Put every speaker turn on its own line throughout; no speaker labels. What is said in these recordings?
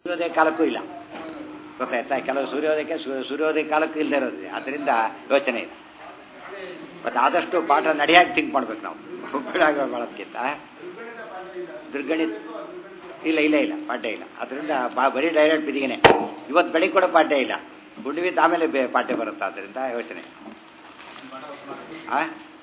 ಸೂರ್ಯೋದಯ ಕಾಲಕ್ಕೂ ಇಲ್ಲ ಗೊತ್ತಾಯ್ತಾ ಕೆಲವು ಸೂರ್ಯೋದಯಕ್ಕೆ ಸೂ- ಸೂರ್ಯೋದಯ ಕಾಲಕ್ಕೂ ಇಲ್ಲದೆ ಇರೋದಿದೆ ಅದರಿಂದ ಯೋಚನೆ ಇದೆ ಮತ್ತು ಆದಷ್ಟು ಪಾಠ ನಡೆಯಾಗಿ ಥಿಂಕ್ ಮಾಡ್ಬೇಕು ನಾವು ಬೆಳಗ್ಗೆ ಮಾಡೋದಕ್ಕಿಂತ ದುರ್ಗಣಿತ ಇಲ್ಲ ಇಲ್ಲ ಇಲ್ಲ ಪಾಠ್ಯ ಇಲ್ಲ ಅದರಿಂದ ಬಾ- ಬರೀ ಡೈರೆಕ್ಟ್ ಬಿದಿಗೆನೆ ಇವತ್ತು ಬೆಳಿಗ್ಗೆ ಕೂಡ ಪಾಠ್ಯ ಇಲ್ಲ ಹುಣ್ಣಿವಿದ್ದು ಆಮೇಲೆ ಬೆ- ಪಾಠ್ಯ ಬರುತ್ತೆ ಅದರಿಂದ ಯೋಚನೆ ಆ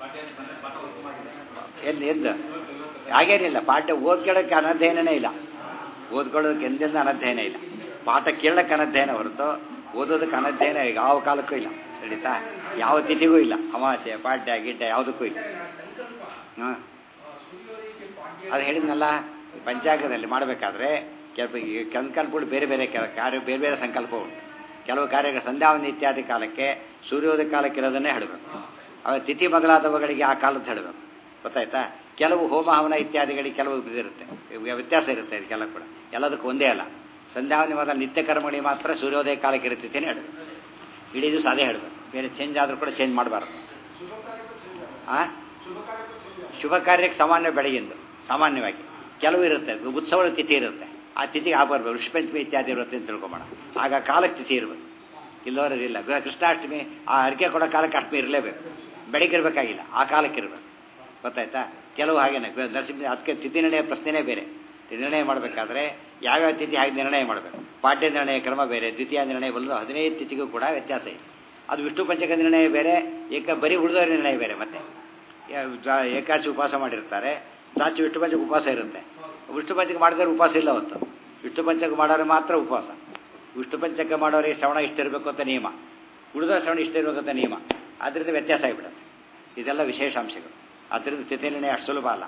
ಎಲ್ಲಿ ಎಂದು ಹಾಗೇನಿಲ್ಲ ಪಾಠ ಓದ್ಕೊಳ್ಳೋಕ್ಕೆ ಅನಧ್ಯಯನನೇ ಇಲ್ಲ ಓದ್ಕೊಳ್ಳೋದಕ್ಕೆ ಎಂದೆಂದ ಅನಧ್ಯಯನ ಇಲ್ಲ ಪಾಠ ಕೇಳಕ್ಕೆ ಅನಧ್ಯಯನ ಹೊರತು ಓದೋದಕ್ಕೆ ಅನಧ್ಯಯನ ಯಾವ ಕಾಲಕ್ಕೂ ಇಲ್ಲ ನಡೀತಾ ಯಾವ ತಿಥಿಗೂ ಇಲ್ಲ ಅಮಾವಾಸ್ಯೆ ಪಾಠ್ಯ ಗಿಡ್ಡ ಯಾವುದಕ್ಕೂ ಇಲ್ಲ ಹಾಂ ಅದು ಹೇಳಿದ್ನಲ್ಲ ಈ ಪಂಚಾಂಗದಲ್ಲಿ ಮಾಡಬೇಕಾದ್ರೆ ಕೆಲವು ಸಂಕಲ್ಪಗಳು ಬೇರೆ ಬೇರೆ ಕೆಲ ಕಾರ್ಯ ಬೇರೆ ಬೇರೆ ಸಂಕಲ್ಪ ಉಂಟು ಕೆಲವು ಕಾರ್ಯಗಳು ಸಂಧ್ಯಾವನ ಇತ್ಯಾದಿ ಕಾಲಕ್ಕೆ ಸೂರ್ಯೋದಯ ಕಾಲಕ್ಕೆ ಇರೋದನ್ನೇ ಹೇಳಬೇಕು ಆಮೇಲೆ ತಿಥಿ ಮೊದಲಾದವುಗಳಿಗೆ ಆ ಕಾಲದ್ದು ಹೇಳಬೇಕು ಗೊತ್ತಾಯ್ತಾ ಕೆಲವು ಹೋಮ ಹವನ ಇತ್ಯಾದಿಗಳಿಗೆ ಕೆಲವು ಇದಿರುತ್ತೆ ಇವ್- ವ್ಯತ್ಯಾಸ ಇರುತ್ತೆ ಇದಕ್ಕೆಲ್ಲ ಕೂಡ ಎಲ್ಲದಕ್ಕೂ ಒಂದೇ ಅಲ್ಲ ಸಂಧ್ಯಾವನಿ ಮೊದಲ ನಿತ್ಯ ಕರ್ಮಗಳಿಗೆ ಮಾತ್ರ ಸೂರ್ಯೋದಯ ಕಾಲಕ್ಕೆ ಇರುತ್ತೇನೆ ಹೇಳಬೇಕು ಇಡೀ ದಿವಸ ಅದೇ ಹೇಳಬೇಕು ಬೇರೆ ಚೇಂಜ್ ಆದರೂ ಕೂಡ ಚೇಂಜ್ ಮಾಡಬಾರ್ದು ಆ ಶುಭ ಕಾರ್ಯಕ್ಕೆ ಸಾಮಾನ್ಯ ಬೆಳಗಿಂದು ಸಾಮಾನ್ಯವಾಗಿ ಕೆಲವು ಇರುತ್ತೆ ಉತ್ಸವದ ತಿಥಿ ಇರುತ್ತೆ ಆ ತಿಥಿಗೆ ಆಗಬಾರ್ದು ಋಷಿಪಂಚಮಿ ಇತ್ಯಾದಿ ಇರುತ್ತೆ ಅಂತ ತಿಳ್ಕೊಬೋಣ ಆಗ ಕಾಲಕ್ಕೆ ತಿಥಿ ಇರಬೇಕು ಇಲ್ಲವರದಿಲ್ಲ ಕೃಷ್ಣಾಷ್ಟಮಿ ಆ ಅಡಿಕೆ ಕೊಡೋ ಕಾಲಕ್ಕೆ ಅಷ್ಟಮಿ ಇರಲೇಬೇಕು ಬೆಳಿಗ್ಗೆ ಇರಬೇಕಾಗಿಲ್ಲ ಆ ಕಾಲಕ್ಕೆ ಇರಬೇಕು ಗೊತ್ತಾಯ್ತಾ ಕೆಲವು ಹಾಗೇನೆ ನರಸಿಂಹ ಅದಕ್ಕೆ ತಿಥಿ ನಿರ್ಣಯ ಪ್ರಶ್ನೆನೇ ಬೇರೆ ನಿರ್ಣಯ ಮಾಡಬೇಕಾದ್ರೆ ಯಾವ್ಯಾವ ತಿಥಿ ಹಾಗೆ ನಿರ್ಣಯ ಮಾಡಬೇಕು ಪಾಠ್ಯ ನಿರ್ಣಯ ಕ್ರಮ ಬೇರೆ ದ್ವಿತೀಯ ನಿರ್ಣಯ ಬಲ್ಲದು ಹದಿನೈದು ತಿಥಿಗೂ ಕೂಡ ವ್ಯತ್ಯಾಸ ಇದೆ ಅದು ವಿಷ್ಣು ಪಂಚಕ ನಿರ್ಣಯ ಬೇರೆ ಏಕ ಬರೀ ಉಳಿದವರ ನಿರ್ಣಯ ಬೇರೆ ಮತ್ತೆ ಯಾ- ಜಾ- ಏಕಾಚಿ ಉಪವಾಸ ಮಾಡಿರ್ತಾರೆ ದಾಚಿ ವಿಷ್ಣು ಪಂಚಕ ಉಪವಾಸ ಇರುತ್ತೆ ವಿಷ್ಣು ಪಂಚಕ ಮಾಡಿದ್ರೆ ಉಪವಾಸ ಇಲ್ಲ ಅವತ್ತು ವಿಷ್ಣು ಪಂಚಕ ಮಾಡೋರು ಮಾತ್ರ ಉಪವಾಸ ವಿಷ್ಣು ಪಂಚಕ ಮಾಡೋರಿಗೆ ಶ್ರವಣ ಇಷ್ಟ ಇರಬೇಕು ಅಂತ ನಿಯಮ ಉಳಿದ ಶ್ರವಣ ಇಷ್ಟ ಇರಬೇಕು ಅಂತ ನಿಯಮ ಅದರಿಂದ ವ್ಯತ್ಯಾಸ ಆಗಿಬಿಡುತ್ತೆ ಇದೆಲ್ಲ ವಿಶೇಷಾಂಶಗಳು ಅದರಿಂದ ತಿಥಿ ನಿರ್ಣಯ ಅಷ್ಟು ಸುಲಭ ಅಲ್ಲ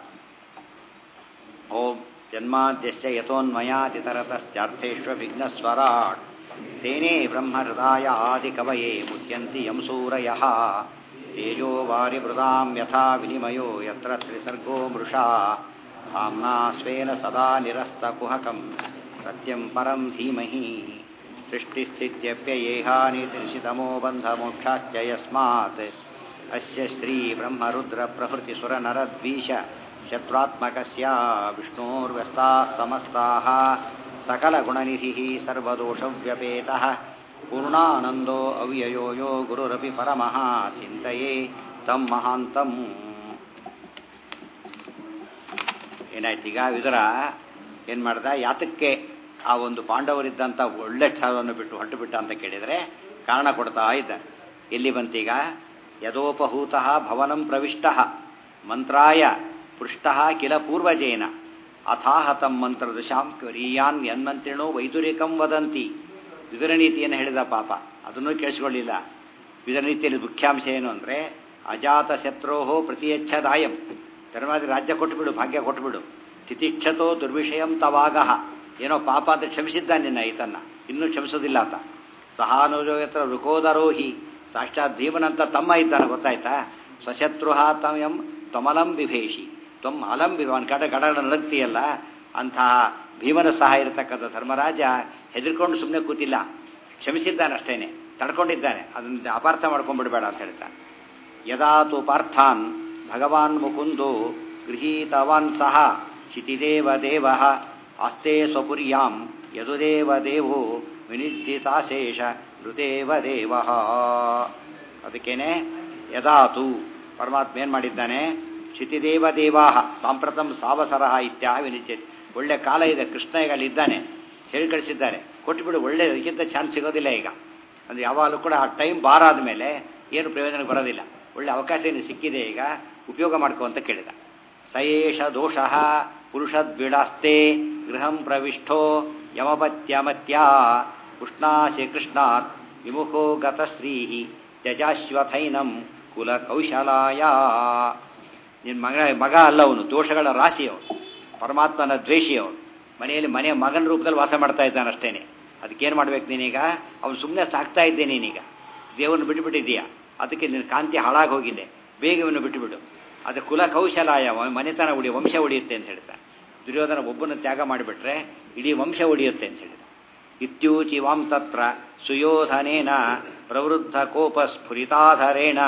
ಓಂ ಜನ್ಮಾದ್ಯಸ್ಯ ಯಥೋನ್ಮಯಾತಿತರತಶ್ಚಾರ್ಥೇಶ್ವ ವಿಘ್ನಸ್ವರಾಟ್ ತೇನೇ ಬ್ರಹ್ಮಹೃದಾಯ ಆದಿಕವಯೇ ಮುಹ್ಯಂತಿ ಯಂ ಸೂರಯಃ ತೇಜೋ ವಾರಿಮೃದಾಂ ಯಥಾ ವಿನಿಮಯೋ ಯತ್ರ ತ್ರಿಸರ್ಗೋ ಮೃಷಾ ಧಾಮ್ನಾ ಸ್ವೇನ ಸದಾ ನಿರಸ್ತಕುಹಕಂ ಸತ್ಯಂ ಪರಂ ಧೀಮಹಿ ಸೃಷ್ಟಿಸ್ಥಿತ್ಯಪ್ಯಯೇಹಾನಿ ತಿರ್ಷಿತಮೋ ಬಂಧಮೋಕ್ಷಾಶ್ಚ ಯಸ್ಮಾತ್ ಅಸ್ಯ ಶ್ರೀ ಬ್ರಹ್ಮರುದ್ರ ಪ್ರಭೃತಿ ಸುರನರದ್ವೀಶ ಶತ್ರುತ್ಮಕಸ್ಯ ವಿಷ್ಣೋರ್ವ್ಯಸ್ತಾಸ್ತಮಸ್ತಾಃ ಸಕಲಗುಣನಿಧಿಃ ಸರ್ವದೋಷವ್ಯಪೇತಃ ಪೂರ್ಣಾನಂದೋ ಅವ್ಯಯೋ ಯೋ ಗುರುರಪಿ ಪರಮಃ ಚಿಂತೆಯೇ ತಂ ಮಹಾಂತಂ ಏನಾಯ್ತು ಈಗ ವಿದುರ ಏನು ಮಾಡ್ದ ಯಾತಕ್ಕೆ ಆ ಒಂದು ಪಾಂಡವರಿದ್ದಂಥ ಒಳ್ಳೆ ಕ್ಷರವನ್ನು ಬಿಟ್ಟು ಹೊಟ್ಟು ಬಿಟ್ಟ ಅಂತ ಕೇಳಿದರೆ ಕಾರಣ ಕೊಡ್ತಾ ಇದ್ದ ಎಲ್ಲಿ ಬಂತೀಗ ಯದೋಪಹೂತ ಭವನಂ ಪ್ರವಿಷ್ಟ ಮಂತ್ರಾಯ ಪೃಷ್ಟ ಕಿಲ ಪೂರ್ವಜೇನ ಅಥಾಹತಂ ಮಂತ್ರದಶಾಂ ಕ್ವರೀಯಾನ್ ಯನ್ಮಂತ್ರಿಣೋ ವೈದುರಿಕಂ ವದಂತಿ ವಿದುರನೀತಿಯನ್ನು ಹೇಳಿದ ಪಾಪ ಅದನ್ನೂ ಕೇಳಿಸ್ಕೊಳ್ಳಿಲ್ಲ ವಿದುರನೀತಿಯಲ್ಲಿ ಮುಖ್ಯಾಂಶ ಏನು ಅಂದರೆ ಅಜಾತ ಶತ್ರೋಹೋ ಪ್ರತಿಯಚ್ಛದಾಯಂ ಧರ್ಮಾದಿ ರಾಜ್ಯ ಕೊಟ್ಟುಬಿಡು ಭಾಗ್ಯ ಕೊಟ್ಟುಬಿಡು ತಿತಿಕ್ಷತೋ ದುರ್ವಿಷಯಂ ತವಾಗಹ ಏನೋ ಪಾಪ ಅಂತ ಕ್ಷಮಿಸಿದ್ದಾನೆ ನಿನ್ನ ಈತನ್ನ ಇನ್ನೂ ಕ್ಷಮಿಸೋದಿಲ್ಲ ಆತ ಸಹಾನುಜೋಯತ್ರ ಋಕೋದರೋಹಿ ಸಾಕ್ಷಾತ್ ಭೀಮನಂತ ತಮ್ಮ ಇದ್ದಾನೆ ಗೊತ್ತಾಯ್ತಾ ಸ್ವಶತ್ರುಹ ತಯಂ ತ್ವಮಲಂ ಬಿಭೇಷಿ ತ್ವಮ್ ಅಲಂ ಬಿಭ ಅವನ ಕಡೆ ಗಡಗಡ ನಡಗ್ತೀಯಲ್ಲ ಅಂತಹ ಭೀಮನ ಸಹ ಇರತಕ್ಕಂಥ ಧರ್ಮರಾಜ ಹೆದರ್ಕೊಂಡು ಸುಮ್ಮನೆ ಕೂತಿಲ್ಲ ಕ್ಷಮಿಸಿದ್ದಾನೆ ಅಷ್ಟೇನೆ ತಡ್ಕೊಂಡಿದ್ದಾನೆ ಅದನ್ನು ಅಪಾರ್ಥ ಮಾಡ್ಕೊಂಡ್ಬಿಡ್ಬೇಡ ಅಂತ ಹೇಳ್ತಾನೆ ಯದಾ ತು ಪಾರ್ಥಾನ್ ಭಗವಾನ್ ಮುಕುಂದೋ ಗೃಹೀತವಾನ್ ಸಹ ಶಿತಿದೇವ ದೇವ ಆಸ್ತೆ ಸ್ವಪುರ್ಯಾಂ ಯದುದೇವ ದೇವೋ ವಿನಿದ್ಧಿತಾಶೇಷ ಋತೇವ ದೇವ ಅದಕ್ಕೇನೆ ಯದಾತು ಪರಮಾತ್ಮ ಏನು ಮಾಡಿದ್ದಾನೆ ಶಿತಿದೇವ ದೇವಾಹ ಸಾಂಪ್ರತಂ ಸಾವಸರಹ ಇತ್ಯಾಹ ವಿನಿಶ್ಚಿತ್ ಒಳ್ಳೆ ಕಾಲ ಇದೆ ಕೃಷ್ಣ ಈಗ ಅಲ್ಲಿ ಇದ್ದಾನೆ ಹೇಳಿ ಕಳಿಸಿದ್ದಾರೆ ಕೊಟ್ಟುಬಿಡು ಒಳ್ಳೆ ಇದಕ್ಕಿಂತ ಚಾನ್ಸ್ ಸಿಗೋದಿಲ್ಲ ಈಗ ಅಂದರೆ ಯಾವಾಗಲೂ ಕೂಡ ಆ ಟೈಮ್ ಬಾರಾದ ಮೇಲೆ ಏನು ಪ್ರಯೋಜನಕ್ಕೆ ಬರೋದಿಲ್ಲ ಒಳ್ಳೆ ಅವಕಾಶ ಏನು ಸಿಕ್ಕಿದೆ ಈಗ ಉಪಯೋಗ ಮಾಡ್ಕೋ ಅಂತ ಕೇಳಿದ ಸಯೇಷ ದೋಷ ಪುರುಷದ್ವಿಡಾಸ್ತೆ ಗೃಹಂ ಪ್ರವಿಷ್ಟೋ ಯಮಪತ್ಯಮತ್ಯ ಉಷ್ಣಾಶಿ ಕೃಷ್ಣಾತ್ ವಿಮುಖೋ ಗತಶ್ರೀ ತ್ಯಜಾಶ್ವಥೈನಂ ಕುಲ ಕೌಶಲಾಯ ನಿನ್ನ ಮಗ ಮಗ ಅಲ್ಲ ಅವನು ದೋಷಗಳ ರಾಶಿ ಅವನು ಪರಮಾತ್ಮನ ದ್ವೇಷಿ ಅವನು ಮನೆಯಲ್ಲಿ ಮನೆ ಮಗನ ರೂಪದಲ್ಲಿ ವಾಸ ಮಾಡ್ತಾ ಇದ್ದಾನೆ ಅಷ್ಟೇನೆ ಅದಕ್ಕೇನು ಮಾಡ್ಬೇಕು ನೀನೀಗ ಅವನು ಸುಮ್ಮನೆ ಸಾಕ್ತಾ ಇದ್ದೆ ನೀನೀಗ ದೇವರನ್ನು ಬಿಟ್ಟುಬಿಟ್ಟಿದ್ದೀಯಾ ಅದಕ್ಕೆ ನಿನ್ನ ಕಾಂತಿ ಹಾಳಾಗಿ ಹೋಗಿದೆ ಬೇಗ ಇವನು ಬಿಟ್ಟುಬಿಡು ಅದು ಕುಲ ಕೌಶಲಾಯ ಮನೆತನ ಉಳಿ ವಂಶ ಉಳಿಯುತ್ತೆ ಅಂತ ಹೇಳ್ತಾನೆ ದುರ್ಯೋಧನ ಒಬ್ಬನ ತ್ಯಾಗ ಮಾಡಿಬಿಟ್ರೆ ಇಡೀ ವಂಶ ಉಳಿಯುತ್ತೆ ಅಂತ ಹೇಳಿದ ಇತ್ಯೂಚಿ ವಾಂ ತತ್ರ ಸುಯೋಧನೇನ ಪ್ರವೃದ್ಧ ಕೋಪ ಸ್ಫುರಿತಾಧರೇಣ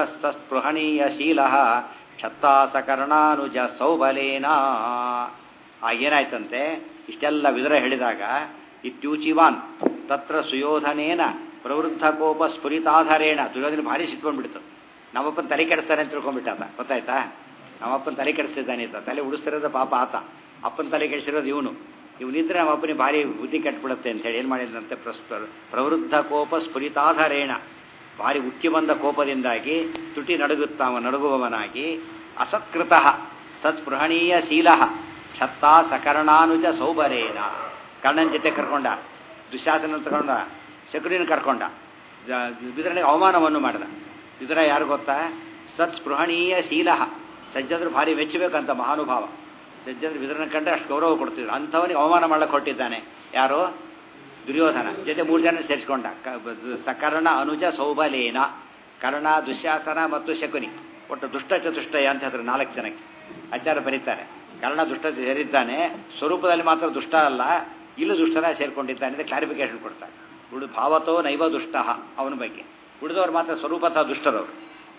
ಅಸತ್ಕೃತಸ್ಪೃಹಣೀಯ ಶೀಲ ಕ್ಷತ್ತಾಸಕರ್ಣಾನುಜ ಸೌಬಲೇನ ಆಗೇನಾಯ್ತಂತೆ ಇಷ್ಟೆಲ್ಲ ವಿದುರ ಹೇಳಿದಾಗ ಇತ್ಯೂಚಿವಾನ್ ತತ್ರ ಸುಯೋಧನೇನ ಪ್ರವೃದ್ಧ ಕೋಪ ಸ್ಫುರಿತಾಧಾರೇಣ ದುರ್ಯೋಧನ ಭಾರಿ ಸಿಟ್ಕೊಂಡ್ಬಿಡ್ತು ನಮ್ಮಪ್ಪನ ತಲೆ ಕೆಡಿಸ್ತಾನೆ ಅಂತ ತಿಳ್ಕೊಂಡ್ಬಿಟ್ಟಾತ ಗೊತ್ತಾಯ್ತಾ ನಮ್ಮಪ್ಪನ ತಲೆ ಕೆಡಿಸ್ತಿದ್ದಾನೆ ಅಂತ ತಲೆ ಉಡಿಸ್ತಿರೋದು ಪಾಪ ಆತ ಅಪ್ಪನ ತಲೆ ಕೆಡಿಸಿರೋದು ಇವನು ಇವನಿದ್ರೆ ನಮ್ಮ ಅಪ್ಪನಿಗೆ ಭಾರಿ ಬುದ್ಧಿ ಕೆಟ್ಬಿಡುತ್ತೆ ಅಂತ ಹೇಳಿ ಏನು ಮಾಡಿದಂತೆ ಪ್ರಸ್ತ ಪ್ರವೃದ್ಧ ಕೋಪ ಸ್ಫುರಿತಾಧಾರೇಣ ಭಾರಿ ಉಕ್ಕಿ ಬಂದ ಕೋಪದಿಂದಾಗಿ ತುಟಿ ನಡುಗುತ್ತಾವ ನಡುಗುವವನಾಗಿ ಅಸತ್ಕೃತ ಸತ್ಸ್ಪೃಹಣೀಯ ಶೀಲ ಛತ್ತ ಸಕರ್ಣಾನುಜ ಸೌಬರೇನ ಕರ್ಣನ ಜೊತೆ ಕರ್ಕೊಂಡ ದುಶಾಸನ ತಗೊಂಡ ಶಕುರಿನ ಕರ್ಕೊಂಡ ಬಿದುರನಿಗೆ ಅವಮಾನವನ್ನು ಮಾಡಿದ ಬಿದುರ ಯಾರು ಗೊತ್ತಾ ಸತ್ಸ್ಪೃಹಣೀಯ ಶೀಲ ಸಜ್ಜದ್ರು ಭಾರಿ ಮೆಚ್ಚಬೇಕಂತ ಮಹಾನುಭಾವ ಸಜ್ಜದ್ರು ಬಿದುರನ ಕಂಡ್ರೆ ಅಷ್ಟು ಗೌರವ ಕೊಡ್ತಿದ್ರು ಅಂಥವನಿಗೆ ಅವಮಾನ ಮಾಡಕ್ಕೆ ಹೊಟ್ಟಿದ್ದಾನೆ ಯಾರು ದುರ್ಯೋಧನ ಜೊತೆ ಮೂರು ಜನ ಸೇರಿಸ್ಕೊಂಡ ಸಕರ್ಣ ಅನುಜ ಸೌಬಲೇನ ಕರ್ಣ ದುಶ್ಯಾಸನ ಮತ್ತು ಶಕುನಿ ಒಟ್ಟು ದುಷ್ಟ ಚತುಷ್ಟಯ ಅಂತ ಹೇಳಿದ್ರು ನಾಲ್ಕು ಜನಕ್ಕೆ ಆಚಾರ ಬರೀತಾರೆ ಕರ್ಣ ದುಷ್ಟ ಸೇರಿದ್ದಾನೆ ಸ್ವರೂಪದಲ್ಲಿ ಮಾತ್ರ ದುಷ್ಟ ಅಲ್ಲ ಇಲ್ಲೂ ದುಷ್ಟನ ಸೇರ್ಕೊಂಡಿದ್ದಾನೆ ಅಂತ ಕ್ಲಾರಿಫಿಕೇಶನ್ ಕೊಡ್ತಾರೆ ಉಳಿದು ಭಾವತೋ ನೈವ ದುಷ್ಟ ಅವನ ಬಗ್ಗೆ ಉಳಿದವರು ಮಾತ್ರ ಸ್ವರೂಪತಃ ದುಷ್ಟರವರು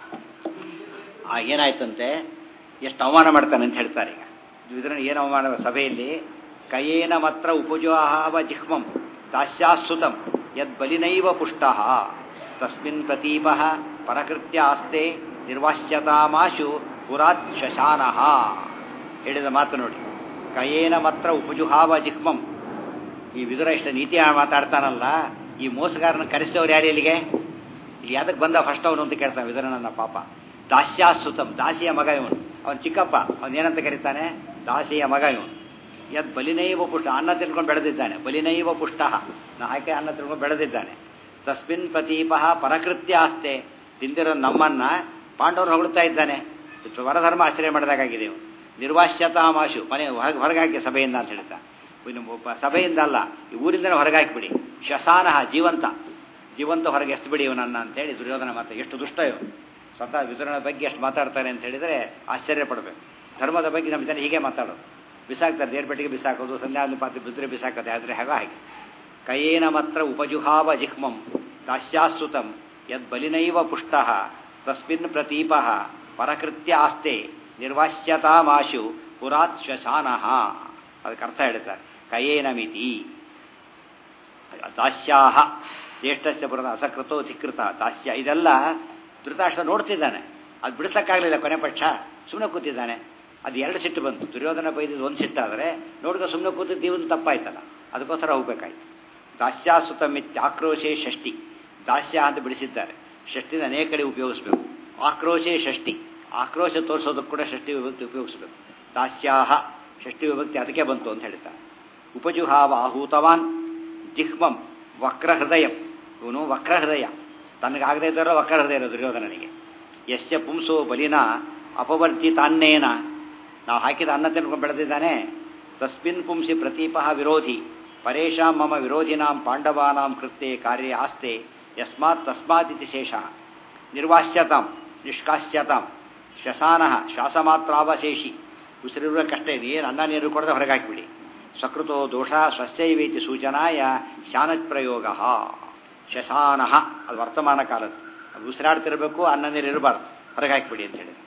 ಆ ಏನಾಯ್ತಂತೆ ಎಷ್ಟು ಅವಮಾನ ಮಾಡ್ತಾನೆ ಅಂತ ಹೇಳ್ತಾರೆ ಈಗ ಇದರ ಏನು ಅವಮಾನ ಸಭೆಯಲ್ಲಿ ಕಯೇನ ಮಾತ್ರ ಉಪಜಾವ ಜಿಹ್ಮಂ ದಾಸ್ಯಾಸುತಂ ಯದ್ ಬಲಿನೈವ ಪುಷ್ಟ ತಸ್ಮಿನ್ ಪ್ರತೀಪ ಪರಕೃತ್ಯ ಆಸ್ತೆ ನಿರ್ವಾಶ್ಯತಾಮಾಶು ಪುರಾತ್ ಶಶಾನ ಹೇಳಿದ ಮಾತು ನೋಡಿ ಕಯೇನ ಮಾತ್ರ ಉಪಜುಹಾವ ಜಿಹ್ಮಂ ಈ ವಿದುರ ಇಷ್ಟು ನೀತಿ ಮಾತಾಡ್ತಾನಲ್ಲ ಈ ಮೋಸಗಾರನ ಕರೆಸಿದವ್ರು ಯಾರು ಇಲ್ಲಿಗೆ ಇಲ್ಲಿ ಯಾವ್ದಕ್ಕೆ ಬಂದ ಫಸ್ಟ್ ಅವನು ಅಂತ ಕೇಳ್ತಾನೆ ವಿದುರನನ್ನ ಪಾಪ ದಾಸ್ಯಾಸುತಂ ದಾಸಿಯ ಮಗ ಇವನು ಅವನು ಚಿಕ್ಕಪ್ಪ ಅವನು ಏನಂತ ಕರೀತಾನೆ ದಾಸಿಯ ಮಗ ಇವನು ಯದ್ ಬಲಿನೈವ ಪುಷ್ಟ ಅನ್ನ ತಿನ್ಕೊಂಡು ಬೆಳೆದಿದ್ದಾನೆ ಬಲಿನೈವ ಪುಷ್ಟ ನಾ ಆಕೆ ಅನ್ನ ತಿನ್ಕೊಂಡು ಬೆಳೆದಿದ್ದಾನೆ ತಸ್ಮಿನ್ ಪ್ರತೀಪ ಪರಕೃತ್ಯ ಆಸ್ತೆ ತಿಂದಿರೋ ನಮ್ಮನ್ನ ಪಾಂಡವರು ಹೊಗಳುತ್ತಾ ಇದ್ದಾನೆ ವರಧರ್ಮ ಆಶ್ರಯ ಮಾಡಿದಾಗಿದೆ ಇವನು ನಿರ್ವಾಶ್ಯತಾಮಾಶು ಮನೆ ಹೊರಗೆ ಹೊರಗಾಕಿ ಸಭೆಯಿಂದ ಅಂತ ಹೇಳ್ತಾ ಇನ್ನು ಒಬ್ಬ ಸಭೆಯಿಂದ ಅಲ್ಲ ಈ ಊರಿಂದನೇ ಹೊರಗಾಕಿಬಿಡಿ ಶಶಾನಹ ಜೀವಂತ ಜೀವಂತ ಹೊರಗೆ ಎಷ್ಟು ಬಿಡಿ ಇವನನ್ನ ಅಂತೇಳಿ ದುರ್ಯೋಧನ ಮಾತು ಎಷ್ಟು ದುಷ್ಟ ಇವನು ಸ್ವತಃ ವಿದುರನ ಬಗ್ಗೆ ಎಷ್ಟು ಮಾತಾಡ್ತಾರೆ ಅಂತ ಹೇಳಿದರೆ ಆಶ್ಚರ್ಯ ಪಡಬೇಕು ಧರ್ಮದ ಬಗ್ಗೆ ನಮ್ಮ ಜನ ಹೀಗೆ ಮಾತಾಡೋದು ಬಿಸಾಕ್ತಾರೆ ದೇರ್ಪೆಟ್ಟಿಗೆ ಬಿಸಾಕೋದು ಸಂಧ್ಯಾನುಪಾತಿ ಬಿದ್ದರೆ ಬಿಸಾಕತ್ತೆ ಆದರೆ ಹಾಗ ಹಾಗೆ ಕಯೇನ ಮಾತ್ರ ಉಪಜುಹಾವ ಜಿಹ್ಮಂ ದಾಸ್ಯಾಸ್ತುತಂ ಯದ್ ಬಲಿನೈವ ಪುಷ್ಟ ತಸ್ಮಿನ್ ಪ್ರತೀಪ ಪರಕೃತ್ಯ ಆಸ್ತೆ ನಿರ್ವಾಶ್ಯತಾಮಾಶು ಪುರಾತ್ ಶ್ವಶಾನಃ ಅದಕ್ಕೆ ಅರ್ಥ ಹೇಳ್ತಾರೆ ಕಯೇನ ಮಿತಿ ದಾಸ್ಯಾಹ ಜ್ಯೇಷ್ಠಸ್ಯ ಪುರದ ಅಸಕೃತೋ ಧಿಕೃತ ದಾಸ್ಯ ಇದೆಲ್ಲ ಧೃತರಾಷ್ಟ್ರ ನೋಡ್ತಿದ್ದಾನೆ ಅದು ಬಿಡಿಸೋಕ್ಕಾಗಲಿಲ್ಲ ಕೊನೆ ಪಕ್ಷ ಸುಮ್ಮನೆ ಕೂತಿದ್ದಾನೆ ಅದು ಎರಡು ಸಿಟ್ಟು ಬಂತು ದುರ್ಯೋಧನ ಬೈದಿದ್ದು ಒಂದು ಸಿಟ್ಟಾದರೆ ನೋಡಿದ ಸುಮ್ಮನೆ ಕೂತಿದ್ದು ಇವನು ತಪ್ಪಾಯ್ತಲ್ಲ ಅದಕ್ಕೋಸ್ಕರ ಹೋಗ್ಬೇಕಾಯ್ತು ದಾಸ್ಯಾಸುತ ಮಿತ್ಯಾಕ್ರೋಶೇ ಷಷ್ಠಿ ದಾಸ್ಯ ಅಂತ ಬಿಡಿಸಿದ್ದಾರೆ ಷಷ್ಠಿನ ಅನೇಕ ಕಡೆ ಉಪಯೋಗಿಸ್ಬೇಕು ಆಕ್ರೋಶೇ ಷಷ್ಠಿ ಆಕ್ರೋಶ ತೋರಿಸೋದಕ್ಕೆ ಕೂಡ ಷಷ್ಠಿ ವಿಭಕ್ತಿ ಉಪಯೋಗಿಸ್ಬೇಕು ದಾಸ್ಯಾಹ ಷಷ್ಠಿ ವಿಭಕ್ತಿ ಅದಕ್ಕೆ ಬಂತು ಅಂತ ಹೇಳ್ತಾರೆ ಉಪಜುಹಾವ ಆಹೂತವಾನ್ ಜಿಹ್ಮಂ ವಕ್ರಹೃದಯಂ ಇವನು ವಕ್ರಹೃದಯ ತನಗಾಗದೇ ಇದ್ದಾರೋ ವಕ್ರಹೃದಯ ಇರೋ ದುರ್ಯೋಧನನಿಗೆ ಯಶ್ಚ ಪುಂಸೋ ಬಲಿನ ಅಪವರ್ಜಿತಾನ್ನೇನ ನಾವು ಹಾಕಿದ ಅನ್ನ ತಿನ್ಕೊಂಡು ಬೆಳೆದಿದ್ದಾನೆ ತಸ್ಮಿನ್ ಪುಂಸಿ ಪ್ರತೀಪ ವಿರೋಧಿ ಪರೇಶಾಂ ಮಮ ವಿರೋಧಿನಾಂ ಪಾಂಡವಾನಾಂ ಕೃತ್ಯೆ ಕಾರ್ಯ ಆಸ್ತೆ ಯಸ್ಮಾತ್ ತಸ್ಮಾತಿತಿ ಶೇಷ ನಿರ್ವಾಸ್ಯತಾಂ ನಿಷ್ಕಾಸ್ಯತಾಂ ಶ್ವಸಾನಃ ಶ್ವಾಸಮಾತ್ರಾವಶೇಷಿ ಉಸಿರಿರುವ ಕಷ್ಟ ಇದೆ ಏನು ಅನ್ನ ನೀರು ಕೊಡದೆ ಹೊರಗೆ ಹಾಕಿಬಿಡಿ ಸಕೃತೋ ದೋಷ ಸ್ವಸ್ಥೈವೇತಿ ಸೂಚನಾಯ ಶಾನತ್ ಪ್ರಯೋಗ ಶಶಾನಃ ಅದು ವರ್ತಮಾನ ಕಾಲದ್ದು ಅದು ಉಸಿರಾಡ್ತಿರ್ಬೇಕು ಅನ್ನ ನೀರು ಇರಬಾರ್ದು ಹೊರಗೆ ಹಾಕಿಬಿಡಿ ಅಂತ ಹೇಳಿದ